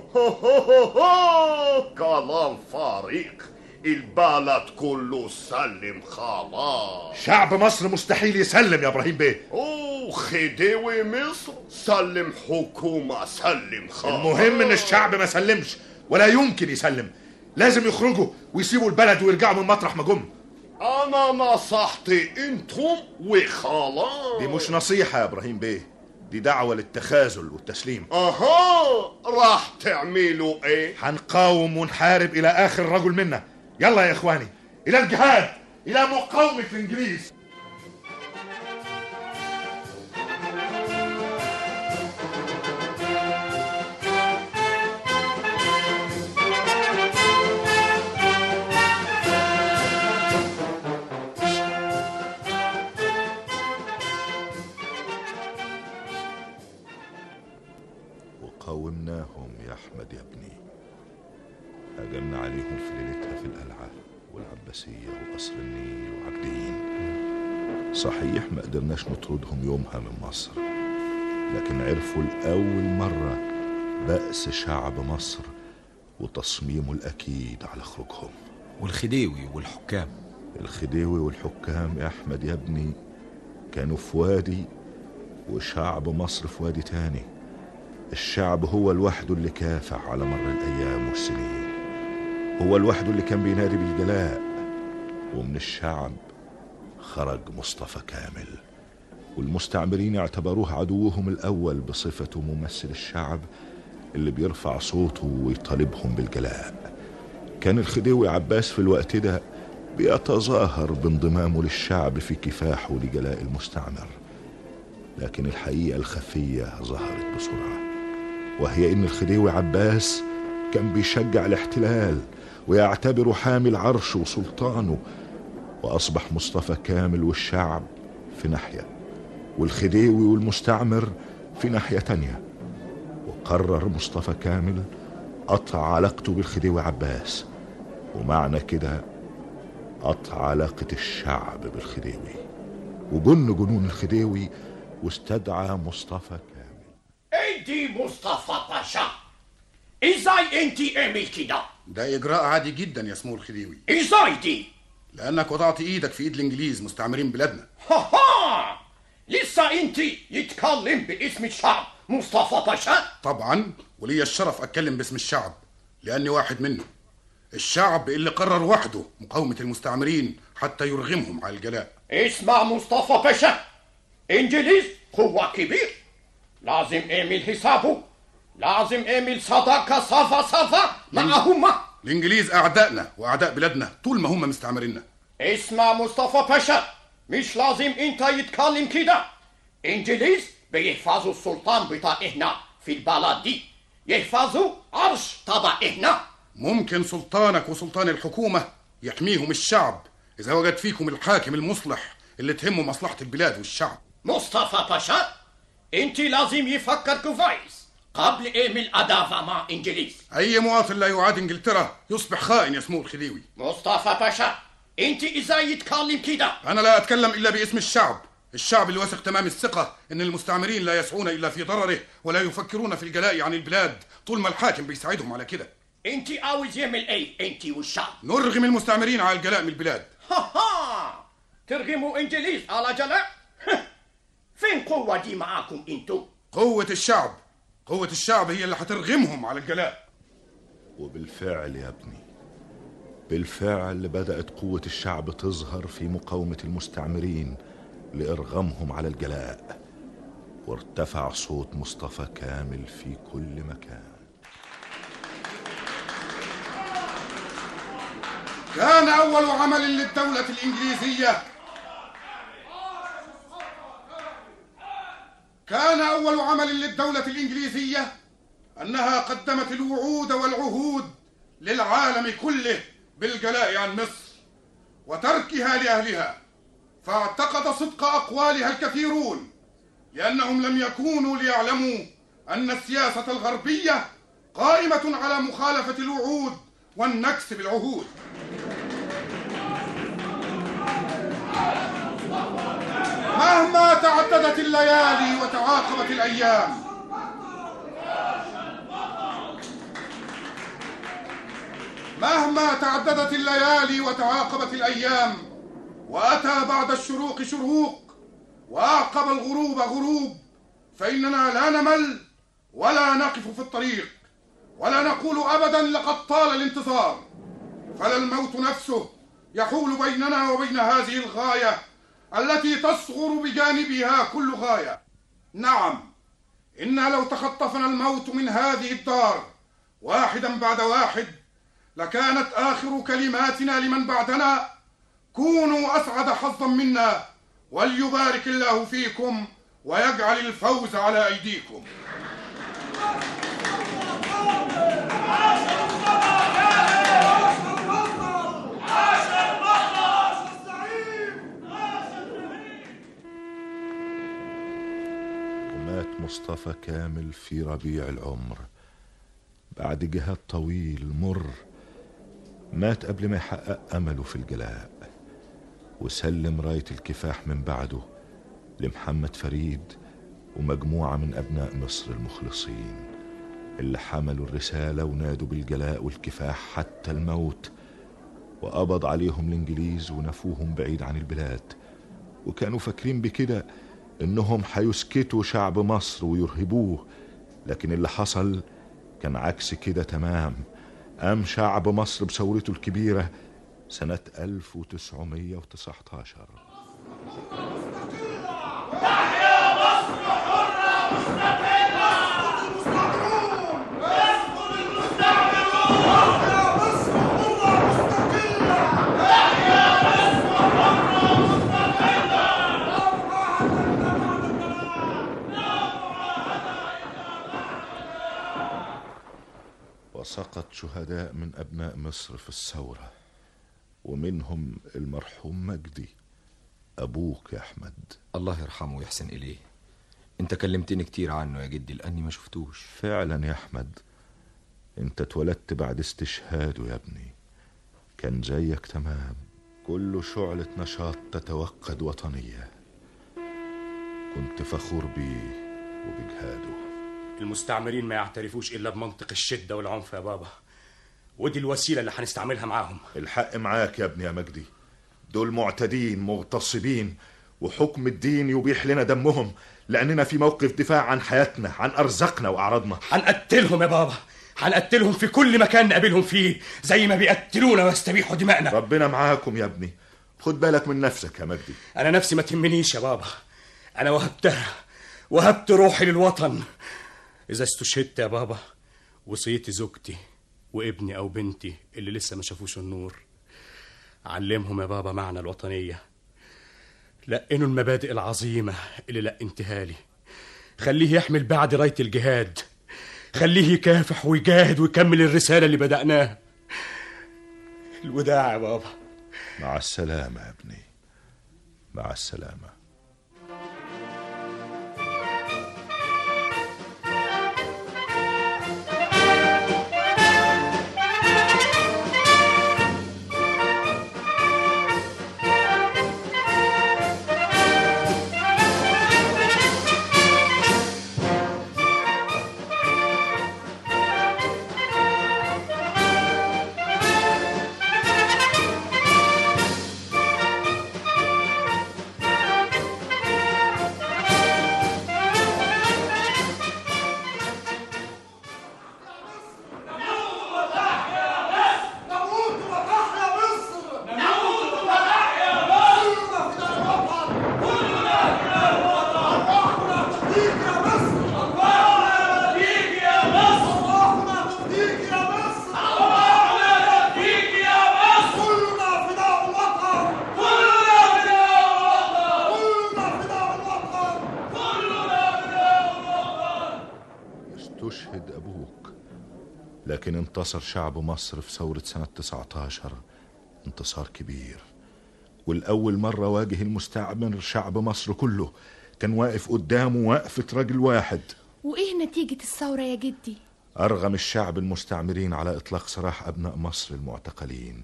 كلام فارغ البلد كله سلم خلاص شعب مصر مستحيل يسلم يا إبراهيم بيه اوه خديوي مصر سلم حكومة سلم خلاص المهم إن الشعب ما سلمش ولا يمكن يسلم لازم يخرجوا ويسيبوا البلد ويرجعوا من مطرح ما جم انا نصحتي انتم وخلاص دي مش نصيحة يا إبراهيم بيه دي دعوة للتخاذل والتسليم اها راح تعملوا ايه هنقاوم ونحارب إلى آخر رجل منا يلا يا إخواني إلى الجهاد إلى مقاومة الإنجليز وقاومناهم يا أحمد يا ابني هجمنا عليهم في ليلتها في القلعة والعباسية وقصر النيل وعابدين صحيح ما قدرناش نطردهم يومها من مصر لكن عرفوا لأول مرة بأس شعب مصر وتصميمه الأكيد على خروجهم والخديوي والحكام الخديوي والحكام يا أحمد يا ابني كانوا في وادي وشعب مصر في وادي تاني الشعب هو لوحده اللي كافح على مر الأيام والسنين هو لوحده اللي كان بينادي بالجلاء ومن الشعب خرج مصطفى كامل والمستعمرين اعتبروه عدوهم الأول بصفته ممثل الشعب اللي بيرفع صوته ويطالبهم بالجلاء كان الخديوي عباس في الوقت ده بيتظاهر بانضمامه للشعب في كفاحه لجلاء المستعمر لكن الحقيقة الخفية ظهرت بسرعة وهي إن الخديوي عباس كان بيشجع الاحتلال ويعتبره حامل عرشه وسلطانه وأصبح مصطفى كامل والشعب في ناحية والخديوي والمستعمر في ناحية تانية وقرر مصطفى كامل قطع علاقته بالخديوي عباس ومعنى كده قطع علاقة الشعب بالخديوي وجن جنون الخديوي واستدعى مصطفى كامل ايدي مصطفى باشا ازاي انت اعمل كده ده إجراء عادي جدا يا سمو الخديوي ازاي دي لأنك وضعت إيدك في إيد الإنجليز مستعمرين بلادنا ها لسه انت يتكلم باسم الشعب مصطفى باشا طبعا ولي الشرف أتكلم باسم الشعب لأني واحد منه الشعب اللي قرر وحده مقاومة المستعمرين حتى يرغمهم على الجلاء اسمع مصطفى باشا انجليز قوة كبير لازم اعمل حسابه لازم اعمل صداقة صفا صفا معهم الإنجليز أعدائنا وأعداء بلادنا طول ما هم مستعمريننا اسمع مصطفى باشا مش لازم انت يتكلم كده انجليز بيحفظوا السلطان بتاعنا في البلد دي يحفظوا عرش تبعنا ممكن سلطانك وسلطان الحكومة يحميهم الشعب إذا وجد فيكم الحاكم المصلح اللي تهمه مصلحة البلاد والشعب مصطفى باشا انت لازم يفكر كويس قبل ايميل ادافع مع انجليز أي مواطن لا يعاد إنجلترا يصبح خائن يا سمو الخديوي مصطفى باشا انت ازاي يتكلم كده أنا لا أتكلم إلا باسم الشعب الشعب اللي واثق تمام الثقة إن المستعمرين لا يسعون إلا في ضرره ولا يفكرون في الجلاء عن البلاد طول ما الحاكم بيساعدهم على كده انت عاوز يعمل ايه انت والشعب نرغم المستعمرين على الجلاء من البلاد ها ها ترغموا انجليز على جلاء فين قوة دي معاكم انتو قوة الشعب قوة الشعب هي اللي هترغمهم على الجلاء وبالفعل يا ابني بالفعل بدأت قوة الشعب تظهر في مقاومة المستعمرين لإرغامهم على الجلاء وارتفع صوت مصطفى كامل في كل مكان كان أول عمل للدولة الإنجليزية كان أول عمل للدولة الإنجليزية أنها قدمت الوعود والعهود للعالم كله بالجلاء عن مصر وتركها لأهلها فاعتقد صدق أقوالها الكثيرون لأنهم لم يكونوا ليعلموا أن السياسة الغربية قائمة على مخالفة الوعود والنكس بالعهود مهما تعددت الليالي وتعاقبت الأيام مهما تعددت الليالي وتعاقبت الأيام وأتى بعد الشروق شروق وأعقب الغروب غروب فإننا لا نمل ولا نقف في الطريق ولا نقول أبدا لقد طال الانتظار فلا الموت نفسه يحول بيننا وبين هذه الغاية التي تصغر بجانبها كل غاية نعم إنا لو تخطفنا الموت من هذه الدار واحدا بعد واحد لكانت آخر كلماتنا لمن بعدنا كونوا أسعد حظا منا وليبارك الله فيكم ويجعل الفوز على أيديكم ومات مصطفى كامل في ربيع العمر بعد جهاد طويل مر مات قبل ما يحقق أمله في الجلاء وسلم راية الكفاح من بعده لمحمد فريد ومجموعة من أبناء مصر المخلصين اللي حملوا الرسالة ونادوا بالجلاء والكفاح حتى الموت وقبض عليهم الإنجليز ونفوهم بعيد عن البلاد وكانوا فاكرين بكده إنهم هيسكتوا شعب مصر ويرهبوه لكن اللي حصل كان عكس كده تمام قام شعب مصر بثورته الكبيرة سنة 1919 وسقط شهداء من أبناء مصر في الثورة ومنهم المرحوم مجدي أبوك يا أحمد الله يرحمه ويحسن إليه انت كلمتني كتير عنه يا جدي لأني ما شفتوش فعلا يا أحمد أنت اتولدت بعد استشهاده يا ابني كان زيك تمام كل شعلة نشاط تتوقد وطنية كنت فخور بيه وبجهاده المستعمرين ما يعترفوش الا بمنطق الشده والعنف يا بابا ودي الوسيله اللي هنستعملها معاهم الحق معاك يا ابني يا مجدي دول معتدين مغتصبين وحكم الدين يبيح لنا دمهم لأننا في موقف دفاع عن حياتنا عن أرزاقنا وأعراضنا هنقتلهم يا بابا هنقتلهم في كل مكان نقابلهم فيه زي ما بيقتلونا ويستبيحوا دماءنا ربنا معاكم يا ابني خد بالك من نفسك يا مجدي انا نفسي ما تهمنيش يا بابا انا وهبتها وهبت روحي للوطن اذا استشهدت يا بابا وصيتي زوجتي وابني او بنتي اللي لسه ما شافوش النور علمهم يا بابا معنى الوطنيه لقنوا المبادئ العظيمه اللي لقنتها لي خليه يحمل بعد رايه الجهاد خليه يكافح ويجاهد ويكمل الرساله اللي بدأناها الوداع يا بابا مع السلامة يا ابني مع السلامة استشهد أبوك لكن انتصر شعب مصر في ثورة سنة 19 انتصار كبير والأول مرة واجه المستعمر شعب مصر كله كان واقف قدامه وقفة راجل واحد وايه نتيجة الثورة يا جدي أرغم الشعب المستعمرين على إطلاق سراح أبناء مصر المعتقلين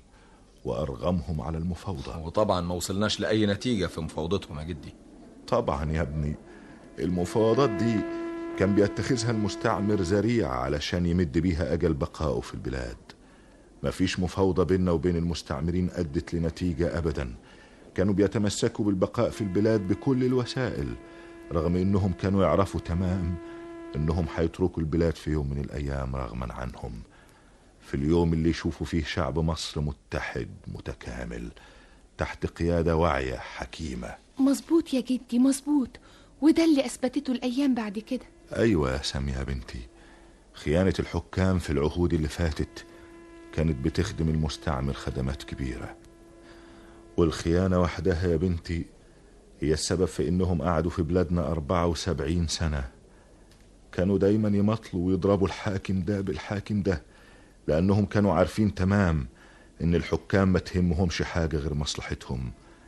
وأرغمهم على المفاوضة وطبعا ما وصلناش لأي نتيجة في مفاوضتهم يا جدي طبعا يا ابني المفاوضات دي كان بيتخذها المستعمر ذريعة علشان يمد بيها أجل بقائه في البلاد مفيش مفاوضة بيننا وبين المستعمرين أدت لنتيجة أبدا كانوا بيتمسكوا بالبقاء في البلاد بكل الوسائل رغم إنهم كانوا يعرفوا تمام إنهم هيتركوا البلاد في يوم من الأيام رغما عنهم في اليوم اللي يشوفوا فيه شعب مصر متحد متكامل تحت قيادة واعية حكيمة مظبوط يا جدي مظبوط وده اللي اثبتته الايام بعد كده أيوة يا سامية يا بنتي خيانة الحكام في العهود اللي فاتت كانت بتخدم المستعمر خدمات كبيرة والخيانة وحدها يا بنتي هي السبب في إنهم قعدوا في بلادنا أربعة وسبعين سنة كانوا دايما يمطلوا ويضربوا الحاكم ده بالحاكم ده لأنهم كانوا عارفين تمام إن الحكام ما تهمهمش حاجة غير مصلحتهم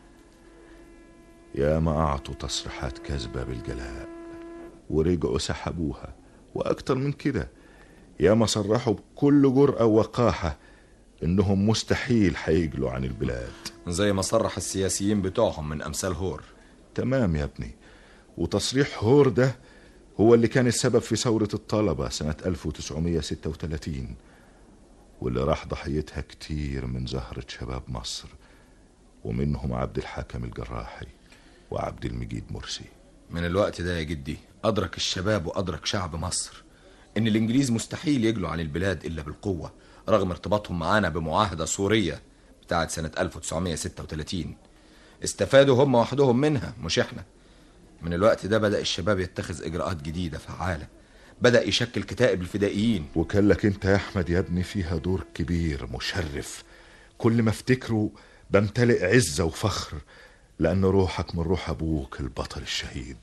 يا ما أعطوا تصريحات كاذبة بالجلاء ورجعوا سحبوها وأكتر من كده يا ما صرحوا بكل جرأة ووقاحة إنهم مستحيل هيجلوا عن البلاد زي ما صرح السياسيين بتوعهم من أمثال هور تمام يا ابني وتصريح هور ده هو اللي كان السبب في ثورة الطلبة سنة 1936 واللي راح ضحيتها كتير من زهرة شباب مصر ومنهم عبد الحاكم الجراحي وعبد المجيد مرسي من الوقت ده يا جدي أدرك الشباب وأدرك شعب مصر إن الإنجليز مستحيل يجلوا عن البلاد إلا بالقوة رغم ارتباطهم معانا بمعاهدة سورية بتاعت سنة 1936 استفادوا هم وحدهم منها مش إحنا من الوقت ده بدأ الشباب يتخذ إجراءات جديدة فعالة بدأ يشكل كتائب الفدائيين وكان لك انت يا احمد يا ابني فيها دور كبير مشرف كل ما افتكره بمتلئ عزة وفخر لأن روحك من روح أبوك البطل الشهيد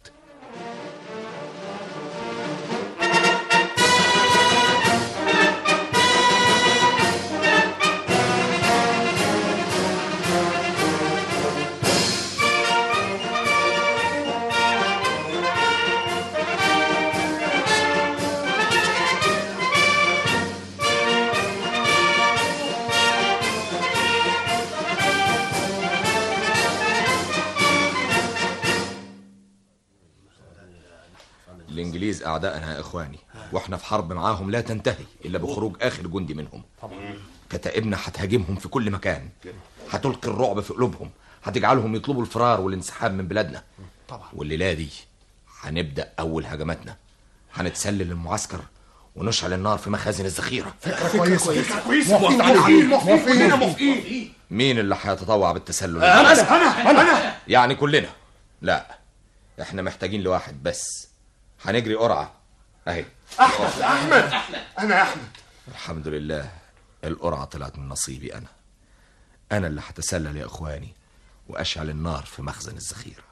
الإنجليز أعدائنا يا إخواني وإحنا في حرب معاهم لا تنتهي إلا بخروج آخر جندي منهم كتائبنا هتهاجمهم في كل مكان هتلقي الرعب في قلوبهم هتجعلهم يطلبوا الفرار والانسحاب من بلادنا طبعا والليلة دي هنبدأ أول هجماتنا هنتسلل المعسكر ونشعل النار في مخازن الذخيرة فكرة كويسة فكرة كويسة. موافقين موافقين. موافقين كلنا موافقين. موافقين مين اللي هيتطوع بالتسلل أنا المعسكر؟ أنا أنا يعني كلنا لا احنا محتاجين لواحد بس هنجري قرعة اهي أحمد أحمد أنا يا أحمد الحمد لله القرعة طلعت من نصيبي أنا أنا اللي هتسلل يا إخواني وأشعل النار في مخزن الذخيرة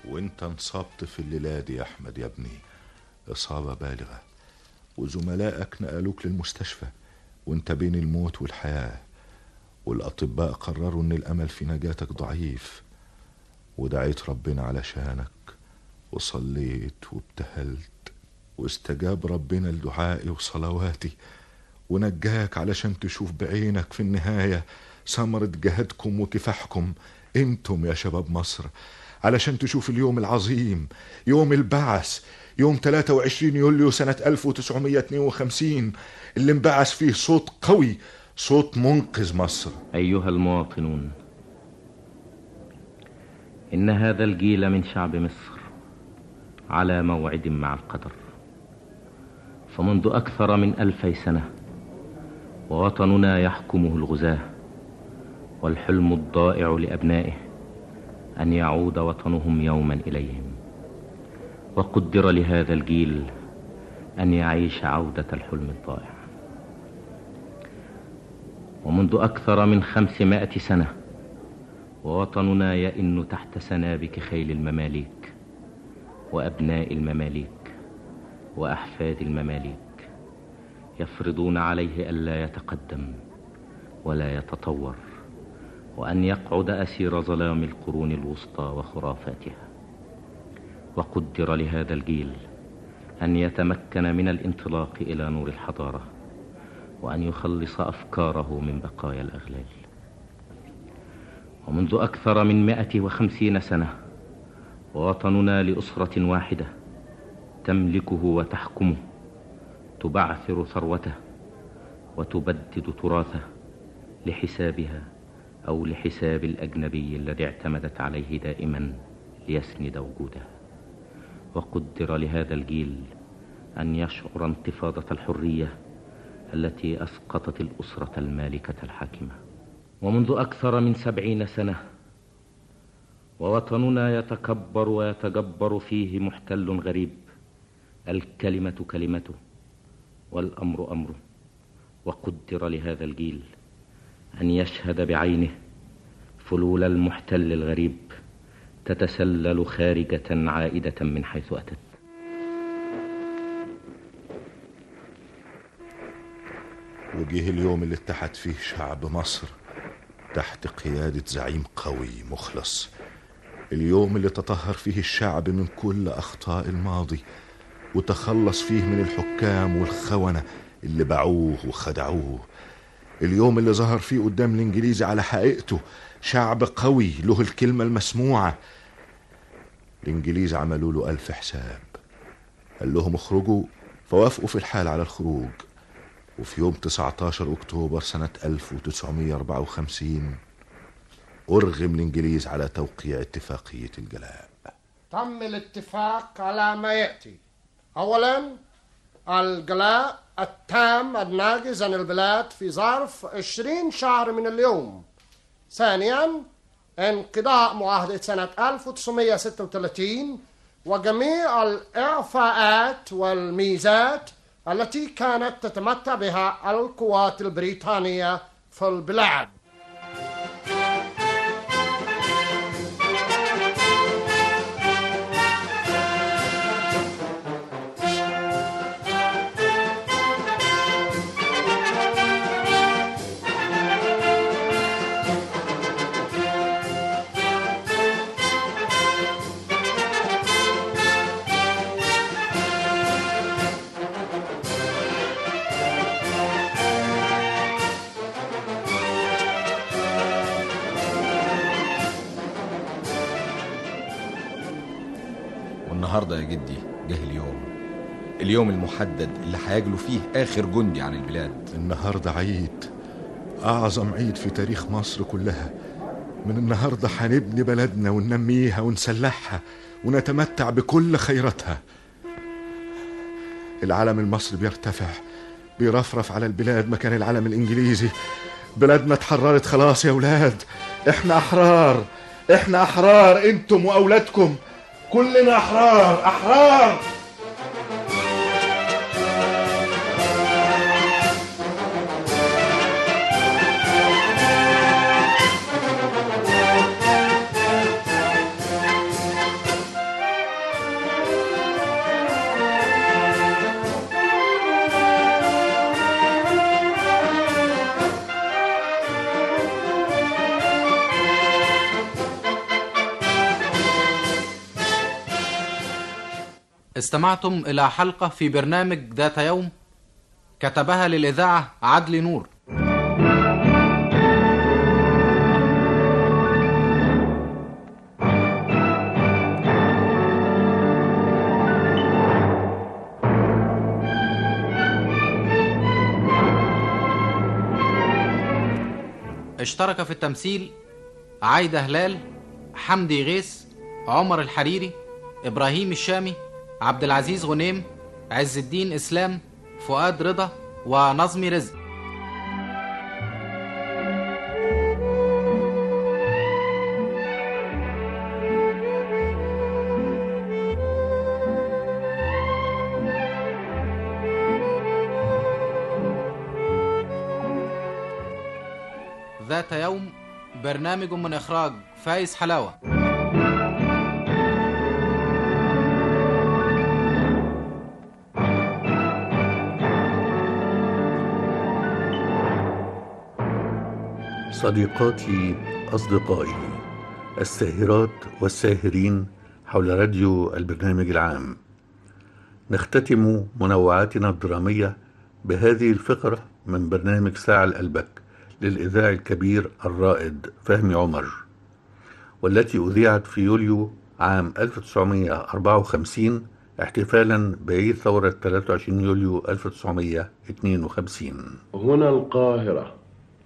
وانت انصبت في الليلة دي يا احمد يا ابني اصابة بالغة وزملائك نقلوك للمستشفى وانت بين الموت والحياة والاطباء قرروا ان الامل في نجاتك ضعيف ودعيت ربنا علشانك وصليت وابتهلت واستجاب ربنا لدعائي وصلواتي ونجاك علشان تشوف بعينك في النهاية ثمرة جهدكم وكفاحكم انتم يا شباب مصر علشان تشوف اليوم العظيم يوم البعث يوم 23 يوليو سنة 1952 اللي انبعث فيه صوت قوي صوت منقذ مصر أيها المواطنون إن هذا الجيل من شعب مصر على موعد مع القدر فمنذ أكثر من ألفي سنة ووطننا يحكمه الغزاة والحلم الضائع لأبنائه أن يعود وطنهم يوما إليهم وقدر لهذا الجيل أن يعيش عودة الحلم الضائع ومنذ أكثر من خمسمائة سنة ووطننا يئن تحت سنابك خيل المماليك وأبناء المماليك وأحفاد المماليك يفرضون عليه ألا يتقدم ولا يتطور وأن يقعد أسير ظلام القرون الوسطى وخرافاتها وقدر لهذا الجيل أن يتمكن من الانطلاق إلى نور الحضارة وأن يخلص أفكاره من بقايا الأغلال ومنذ أكثر من مائة وخمسين سنة ووطننا لأسرة واحدة تملكه وتحكمه تبعثر ثروته وتبدد تراثه لحسابها أو لحساب الأجنبي الذي اعتمدت عليه دائما ليسند وجوده وقدر لهذا الجيل أن يشعر انتفاضة الحرية التي أسقطت الأسرة المالكة الحاكمة ومنذ أكثر من سبعين سنة ووطننا يتكبر ويتجبر فيه محتل غريب الكلمة كلمته والأمر أمره وقدر لهذا الجيل أن يشهد بعينه فلول المحتل الغريب تتسلل خارجة عائدة من حيث أتت وجه اليوم اللي اتحد فيه شعب مصر تحت قيادة زعيم قوي مخلص اليوم اللي تطهر فيه الشعب من كل أخطاء الماضي وتخلص فيه من الحكام والخونة اللي باعوه وخدعوه اليوم اللي ظهر فيه قدام الإنجليزي على حقيقته شعب قوي له الكلمة المسموعة الإنجليز عملوا له ألف حساب قال لهم اخرجوا فوافقوا في الحال على الخروج وفي يوم 19 أكتوبر سنة 1954 أرغم الإنجليز على توقيع اتفاقية الجلاء تم الاتفاق على ما يأتي أولا الجلاء التام الناجز عن البلاد في ظرف 20 شهر من اليوم ثانيا انقضاء معاهدة سنة 1936 وجميع الإعفاءات والميزات التي كانت تتمتع بها القوات البريطانية في البلاد والنهاردة يا جدي جه اليوم اليوم المحدد اللي هيجلو فيه آخر جندي عن البلاد النهاردة عيد أعظم عيد في تاريخ مصر كلها من النهاردة هنبني بلدنا وننميها ونسلحها ونتمتع بكل خيراتها العلم المصري بيرتفع بيرفرف على البلاد مكان العلم الإنجليزي بلادنا اتحررت خلاص يا ولاد احنا أحرار احنا أحرار انتم وأولادكم كلنا أحرار أحرار استمعتم إلى حلقة في برنامج ذات يوم كتبها للإذاعة عدلي نور اشترك في التمثيل عايدة هلال حمدي غيث عمر الحريري إبراهيم الشامي عبد العزيز غنيم عز الدين إسلام فؤاد رضا ونظمي رزق ذات يوم برنامج من إخراج فايز حلاوة صديقاتي أصدقائي الساهرات والساهرين حول راديو البرنامج العام نختتم منوعاتنا الدرامية بهذه الفقرة من برنامج ساعة الألبك للإذاعي الكبير الرائد فهمي عمر والتي أذيعت في يوليو عام 1954 احتفالا بعيد ثورة 23 يوليو 1952 هنا القاهرة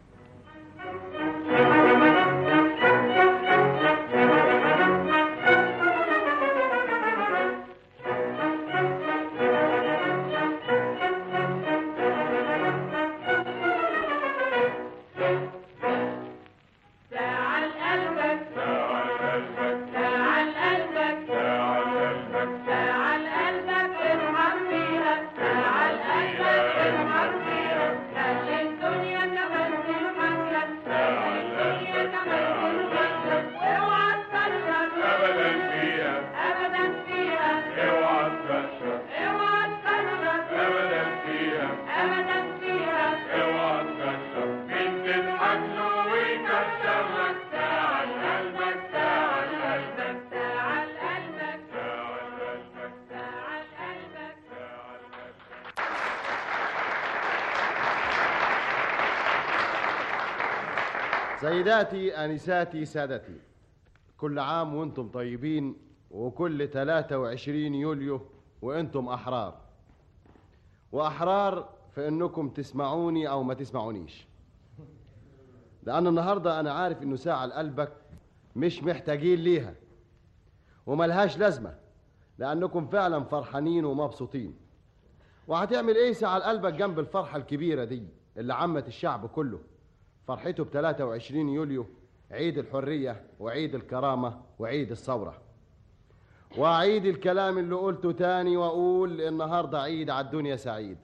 سيداتي أنساتي سادتي كل عام وانتم طيبين وكل 23 يوليو وانتم أحرار وأحرار في انكم تسمعوني أو ما تسمعونيش لأن النهاردة أنا عارف إنه ساعة لقلبك مش محتاجين ليها وملهاش لازمة لأنكم فعلا فرحانين ومبسوطين وهتعمل إيه ساعة لقلبك جنب الفرحة الكبيرة دي اللي عمت الشعب كله فرحته ب 23 يوليو عيد الحرية وعيد الكرامة وعيد الثورة وأعيد الكلام اللي قلته تاني وأقول النهاردة عيد على الدنيا سعيد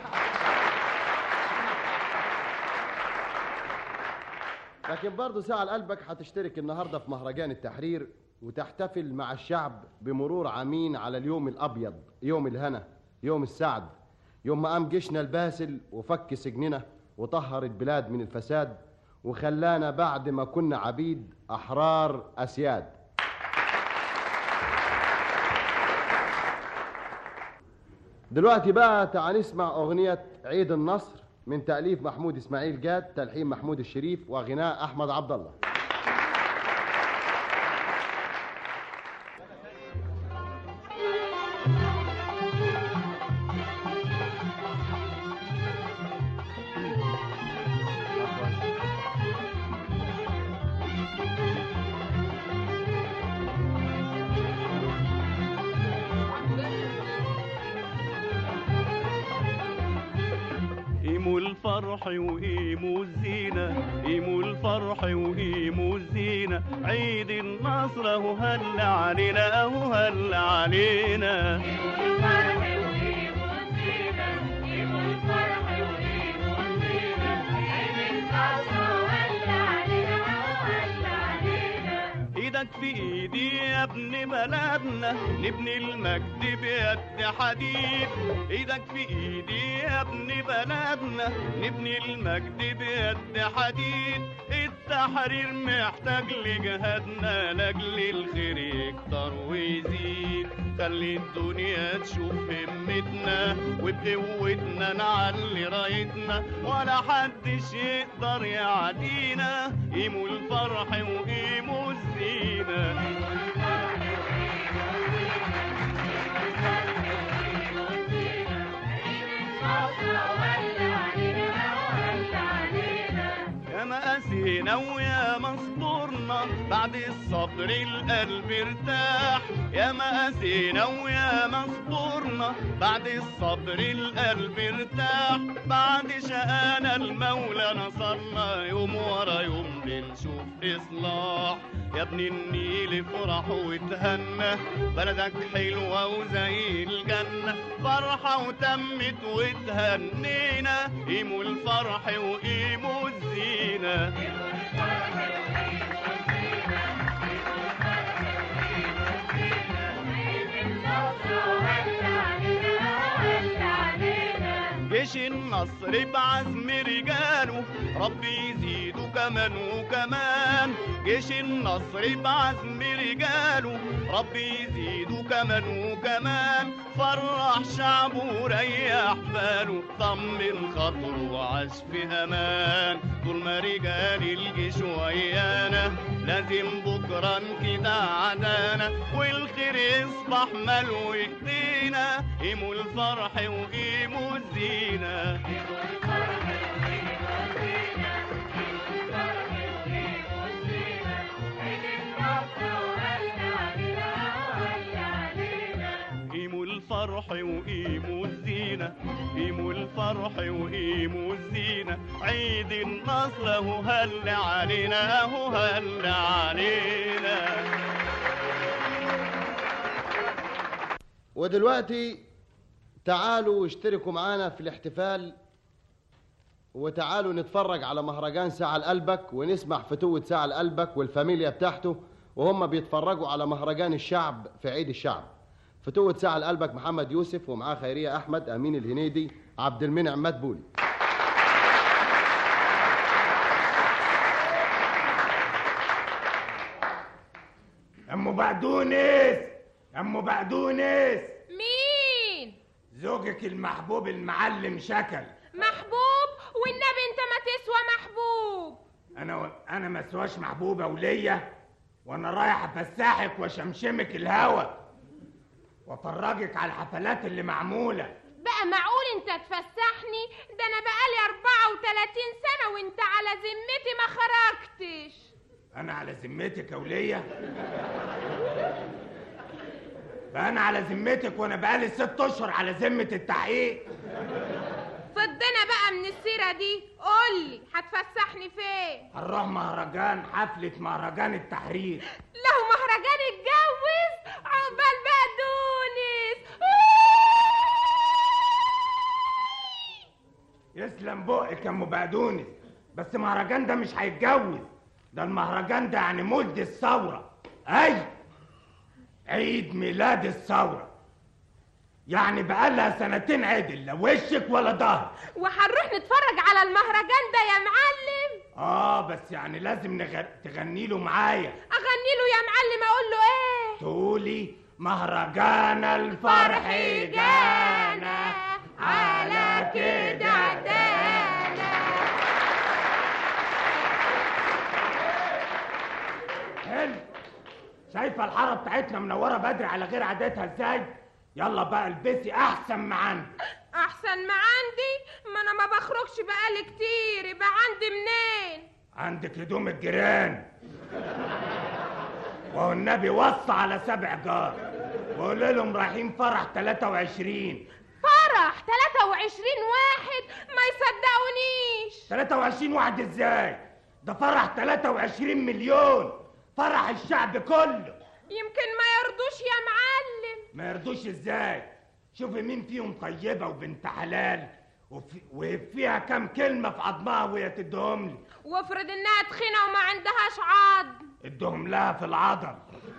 لكن برضه ساعة لقلبك هتشترك النهاردة في مهرجان التحرير وتحتفل مع الشعب بمرور عامين على اليوم الأبيض يوم الهنا يوم السعد يوم ما قام جيشنا الباسل وفك سجننا وطهر البلاد من الفساد وخلانا بعد ما كنا عبيد أحرار أسياد دلوقتي بقى تعال نسمع أغنية عيد النصر من تأليف محمود إسماعيل جاد تلحين محمود الشريف وغناء أحمد عبد الله قيموا الفرح وقيموا الزينة قيموا الفرح وقيموا الزينة عيد النصر اهو هل علينا اهو هل علينا ايدك في ايدي يا ابن بلدنا نبني المجد بيد حديد ايدك في ايدي يا ابن بلدنا نبني المجد بيد حديد التحرير محتاج لجهادنا لاجل الخير يكتر ويزيد خلي الدنيا تشوف همتنا وبقوتنا نعلي رايتنا ولا حدش يقدر يعدينا قيموا الفرح وقيموا الزينة يا مقاسينا ويا مسطورنا بعد الصبر القلب ارتاح يا مقاسينا ويا مسطورنا بعد الصبر القلب ارتاح بعد شقانا المولى نصرنا يوم ورا يوم بنشوف اصلاح يا ابن النيل افرح وتهنى بلدك حلوة وزي الجنة فرحة وتمت وتهنينا قيموا الفرح وقيموا الزينة جيش النصر بعزم رجاله ربي يزيده كمان وكمان جيش النصر بعزم رجاله ربي يزيده كمان وكمان فرح شعبه وريح باله طمن خاطره وعاش في امان طول ما رجال الجيش ويانا لازم بكره كده عدانا والخير يصبح ملو ايدينا قيموا الفرح وقيموا الزينه قيموا الفرح وقيموا الزينة قيموا الفرح وقيموا الزينة عيد النصر اهو هل علينا اهو هل علينا ودلوقتي تعالوا اشتركوا معانا في الاحتفال وتعالوا نتفرج على مهرجان ساعة لقلبك ونسمع فتوة ساعة لقلبك والفاميليا بتاعته وهم بيتفرجوا على مهرجان الشعب في عيد الشعب فتوة ساعة لقلبك محمد يوسف ومعاه خيرية أحمد أمين الهنيدي عبد المنعم مدبولي ام بقدونس ام بقدونس مين زوجك المحبوب المعلم شكل محبوب والنبي انت ما تسوى محبوب انا انا ما اسواش محبوبه وليا وانا رايح افسحك واشمشمك الهوا وافرجك على الحفلات اللي معموله بقى معقول انت تفسحني ده انا بقالي 34 سنة وانت على ذمتي ما خرجتش انا على ذمتك يا ولية بقى انا على ذمتك وانا بقالي ست اشهر على ذمة التحقيق فضنا بقى من السيرة دي قولي هتفسحني فين هنروح مهرجان حفلة مهرجان التحرير له مهرجان اتجوز عقبال بقى دونس يسلم بقك يا ام بقدونس بس مهرجان ده مش هيتجوز ده المهرجان ده يعني مولد الثورة اي عيد ميلاد الثورة يعني بقالها سنتين عدل لا وشك ولا ظهر وهنروح نتفرج على المهرجان ده يا معلم اه بس يعني لازم نغ... تغني له معايا اغني له يا معلم اقول له ايه تقولي مهرجان الفرح جانا على كده دانا حلو شايفه الحاره بتاعتنا منوره بدري على غير عادتها ازاي يلا بقى البسي احسن ما عندي احسن ما عندي ما انا ما بخرجش بقالي كتير يبقى عندي منين عندك هدوم الجيران وهو النبي وصى على سبع جار وقول لهم رايحين فرح 23 فرح 23 واحد ما يصدقونيش 23 واحد ازاي ده فرح 23 مليون فرح الشعب كله يمكن ما يرضوش يا معلم ما يرضوش ازاي شوفي مين فيهم طيبة وبنت حلال وفي وفيها كام كلمة في عظمها وهي تدهم لي وافرض انها تخينه وما عندهاش عظم ادهم لها في العضل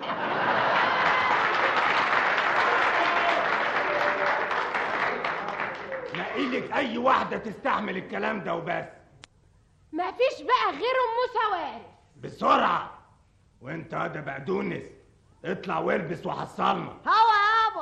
نقيلك اي واحدة تستحمل الكلام ده وبس ما فيش بقى غير ام سواري بسرعة وانت هذا بقدونس اطلع والبس وحصلنا هوا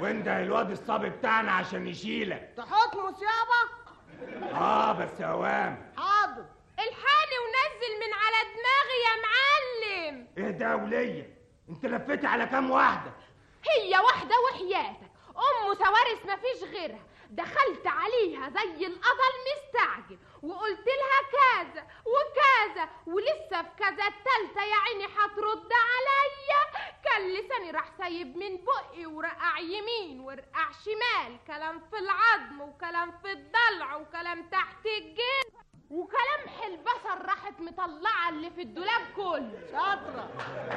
وانت الواد الصبي بتاعنا عشان يشيلك تحطمس يابا اه بس اوام حاضر الحقني ونزل من على دماغي يا معلم اهدى يا وليه انت لفيتي على كام واحده هي واحدة وحياتك أم سوارس مفيش غيرها دخلت عليها زي القضل مستعجل وقلت لها كذا وكذا ولسه في كذا التالتة يا عيني هترد عليا كان لساني راح سايب من بقي ورقع يمين ورقع شمال كلام في العظم وكلام في الضلع وكلام تحت الجلد وكلام البصر راحت مطلعة اللي في الدولاب كله شاطرة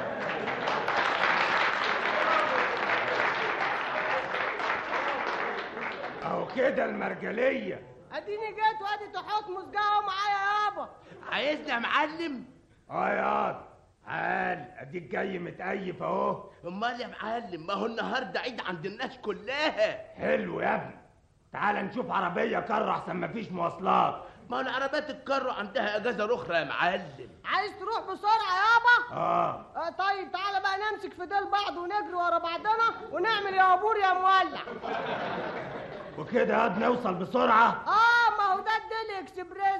اهو كده المرجليه اديني جيت وادي تحطمس جاوا معايا يابا عايزني يا معلم اه ياض عال اديك جاي متأيف اهو امال يا معلم ما هو النهارده عيد عند الناس كلها حلو يا ابني تعال نشوف عربيه كر احسن مفيش مواصلات ما هو العربيات الكرو عندها اجازه اخرى يا معلم عايز تروح بسرعة يابا اه آه طيب تعالى بقى نمسك في ديل بعض ونجري ورا بعضنا ونعمل يا بور يا مولع وكده ياض نوصل بسرعه اه ما هو ده الديل اكسبريس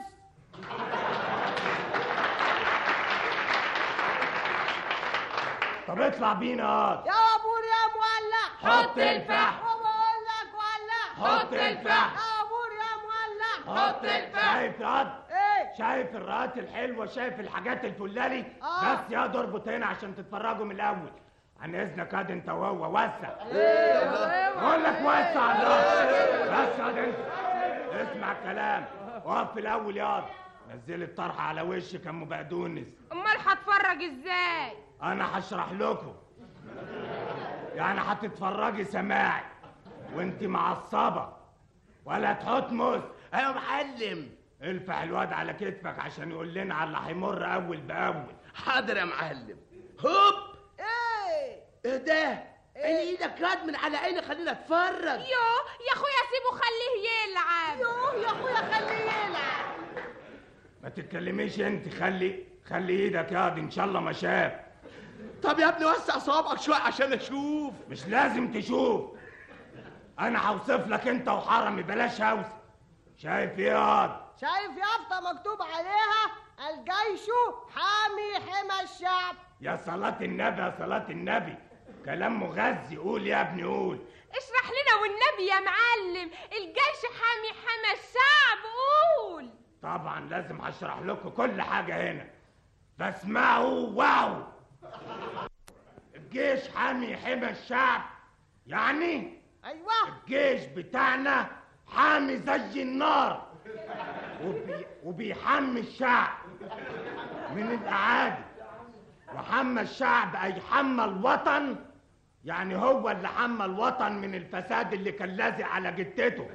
طب اطلع بينا ياض يا بور يا مولع حط الفحم. وبقول لك ولع حط الفحم. يا بور يا مولع حط الفحم شايف ياض ايه شايف الرقات الحلوه شايف الحاجات الفلالي آه. بس يا اربط هنا عشان تتفرجوا من الاول عن اذنك ياض انت وهو وسع بقول لك وسع الله بس ياض انت اسمع الكلام وقف في الاول ياض نزل الطرحه على وشك يا ام بقدونس أمال هتفرج إزاي انا هشرح لكم يعني هتتفرجي سماعي وانت معصبه ولا تحطمس ايوه معلم ارفع الواد على كتفك عشان يقول لنا على اللي هيمر اول باول حاضر يا معلم هوب ايه ايه ده عيني ايدك راد من على عيني خلينا اتفرج يوه يا أخويا سيبه خليه يلعب يوه يا اخويا خليه يلعب ما تتكلميش انت خلي خلي ايدك ياض ان شاء الله ما شاف طب يا ابني وسع صوابعك شويه عشان اشوف مش لازم تشوف انا هوصف لك انت وحرمي بلاش هوس شايف ايه ياض شايف يافطة مكتوب عليها الجيش حامي حمى الشعب يا صلاة النبي يا صلاة النبي كلام مغذي قول يا ابني قول اشرح لنا والنبي يا معلم الجيش حامي حمى الشعب قول طبعا لازم هشرح لكم كل حاجة هنا فاسمعوا واو الجيش حامي حمى الشعب يعني ايوه الجيش بتاعنا حامي زي النار وبي... وبيحمي الشعب من الاعادي وحمى الشعب اي حمى الوطن يعني هو اللي حمى الوطن من الفساد اللي كان لازق على جتته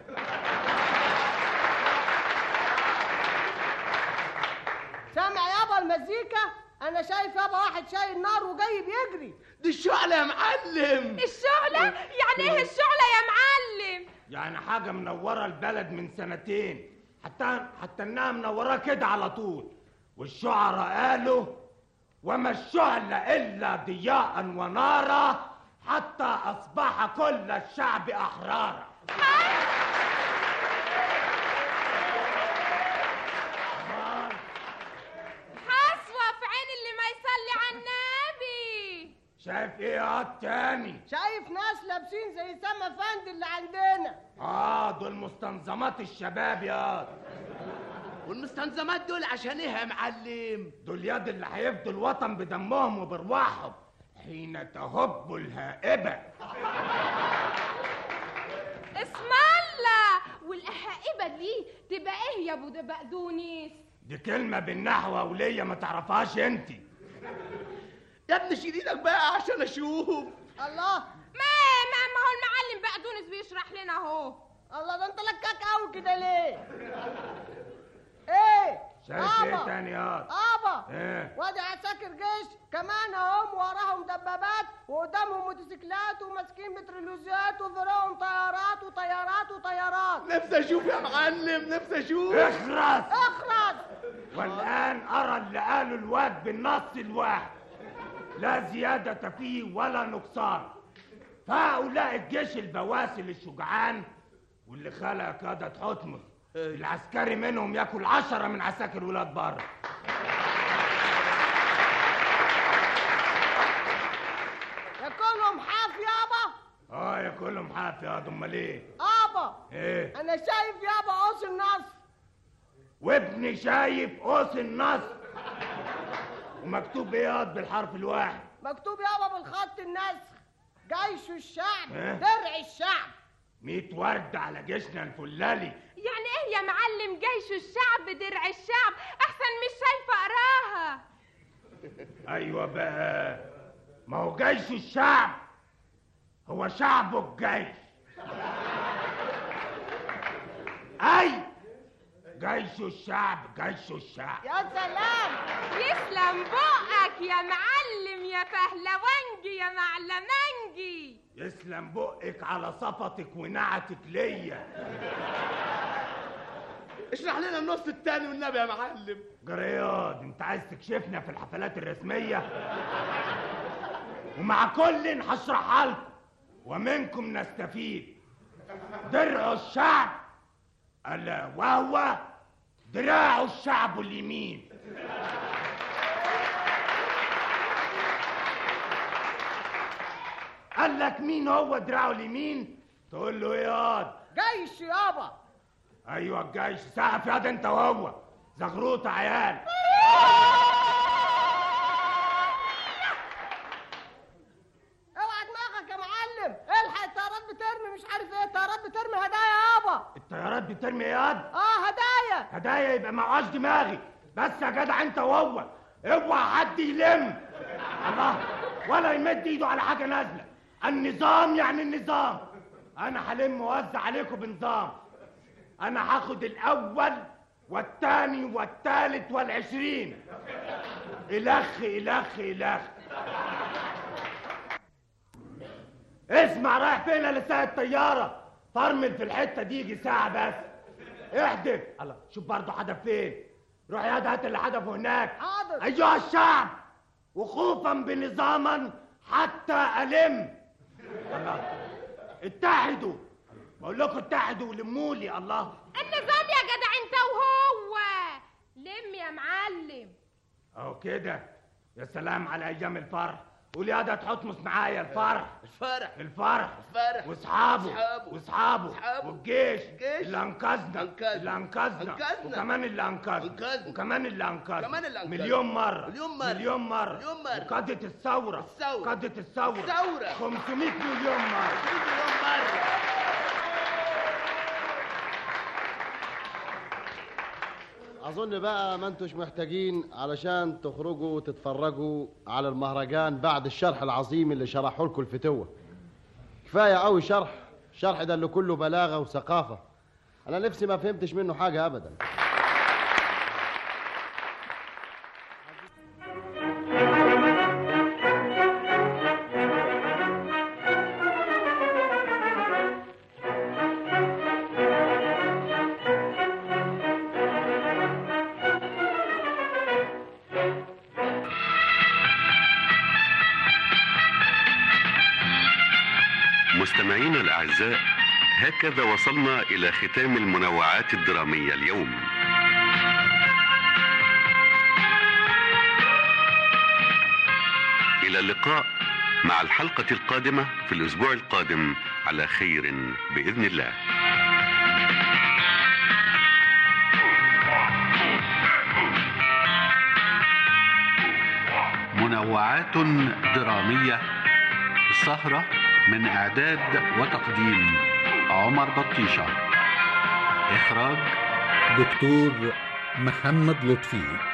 سامع يابا المزيكا انا شايف يابا واحد شايل نار وجاي بيجري دي الشعلة يا معلم الشغلة يعني ايه الشغلة يا معلم يعني حاجة منورة البلد من سنتين حتى حتى انها منورة كده على طول والشعراء قالوا وما الشعل الا ضياء ونارا حتى اصبح كل الشعب احرارا حسوة في عين اللي ما يصلي على النبي شايف ايه يا تاني شايف ناس لابسين زي سما فند اللي عندنا اه دول مستنظمات الشباب يا والمستنظمات دول عشان ايه يا معلم دول ياد اللي هيفدوا الوطن بدمهم وبرواحهم حين تهب الهائبة اسم الله والأهائبة دي تبقى ايه يا ابو ده بقدونس دي كلمة بالنحو ولية ما تعرفهاش انت يا ابني شيل ايدك بقى عشان اشوف الله ما ما ما هو المعلم بقدونس بيشرح لنا اهو الله ده انت لكاك قوي كده ليه ايه شايف ايه آبا. تاني يا ابا ايه وادي عساكر جيش كمان اهم وراهم دبابات وقدامهم موتوسيكلات وماسكين بتريلوزيات وفراهم طيارات وطيارات وطيارات نفسي اشوف يا معلم نفسي اشوف اخرس اخرس والآن أرى اللي قاله الواد بالنص الواحد لا زيادة فيه ولا نقصان فهؤلاء الجيش البواسل الشجعان واللي خلق قادة حتمس العسكري منهم ياكل عشرة من عساكر ولاد بره ياكلهم حاف يابا اه يا كلهم حافي يا امال ايه ابا ايه انا شايف يابا قوس النصر وابني شايف قوس النصر ومكتوب ايه ياض بالحرف الواحد مكتوب يابا بالخط النسخ جيش الشعب إيه؟ درع الشعب ميت ورد على جيشنا الفلالي يعني ايه يا معلم جيش الشعب درع الشعب احسن مش شايفه اقراها ايوه بقى ما هو جيش الشعب هو شعب الجيش اي جيش الشعب جيش الشعب يا سلام يسلم بقك يا معلم يا فهلوانجي يا معلمنجي يسلم بقك على صفتك ونعتك ليا اشرح لنا النص التاني والنبي يا معلم جرياد انت عايز تكشفنا في الحفلات الرسمية ومع كل هشرحها لكم ومنكم نستفيد درع الشعب ألا وهو دراع الشعب اليمين قال لك مين هو دراعه اليمين تقول له ايه ياض جيش يابا ايوه الجيش سقف ياض انت وهو زغروطه عيال اوعى دماغك يا معلم الحق الطيارات بترمي مش عارف ايه الطيارات بترمي هدايا يابا الطيارات بترمي ياض اه هدايا هدايا يبقى معاش دماغي بس يا جدع انت وهو اوعى حد يلم الله ولا يمد ايده على حاجه نازله النظام يعني النظام انا هلم واوزع عليكم بنظام انا هاخد الاول والتاني والتالت والعشرين الخ الخ الخ اسمع رايح فين يا لساق الطياره فرمل في الحته دي يجي ساعه بس احدف الله شوف برضه حدف فين روح يا هات اللي حدفه هناك حاضر ايها الشعب وخوفا بنظاما حتى الم الله اتحدوا بقول لكم اتحدوا ولموا لي الله النظام يا جدع انت وهو لم يا معلم اهو كده يا سلام على ايام الفرح قول يا ده تحطمس معايا الفرح الفرح الفرح الفرح واصحابه أصحابه. واصحابه أصحابه. والجيش الجيش. اللي انقذنا أنقذنا. اللي انقذنا أنقذنا. وكمان اللي انقذنا أنقذنا. وكمان اللي انقذنا كمان اللي أنقذنا. مليون مرة مليون مرة. مليون مرة مليون مرة. وقادة الثورة الثورة. قادة الثورة الثورة. 500 مليون مرة مليون مرة اظن بقى ما انتوش محتاجين علشان تخرجوا وتتفرجوا على المهرجان بعد الشرح العظيم اللي شرحه لكم الفتوه كفايه قوي شرح الشرح ده اللي كله بلاغه وثقافه انا نفسي ما فهمتش منه حاجه ابدا مستمعينا الأعزاء هكذا وصلنا إلى ختام المنوعات الدرامية اليوم إلى اللقاء مع الحلقة القادمة في الأسبوع القادم على خير بإذن الله منوعات درامية السهرة من إعداد وتقديم عمر بطيشة إخراج دكتور محمد لطفي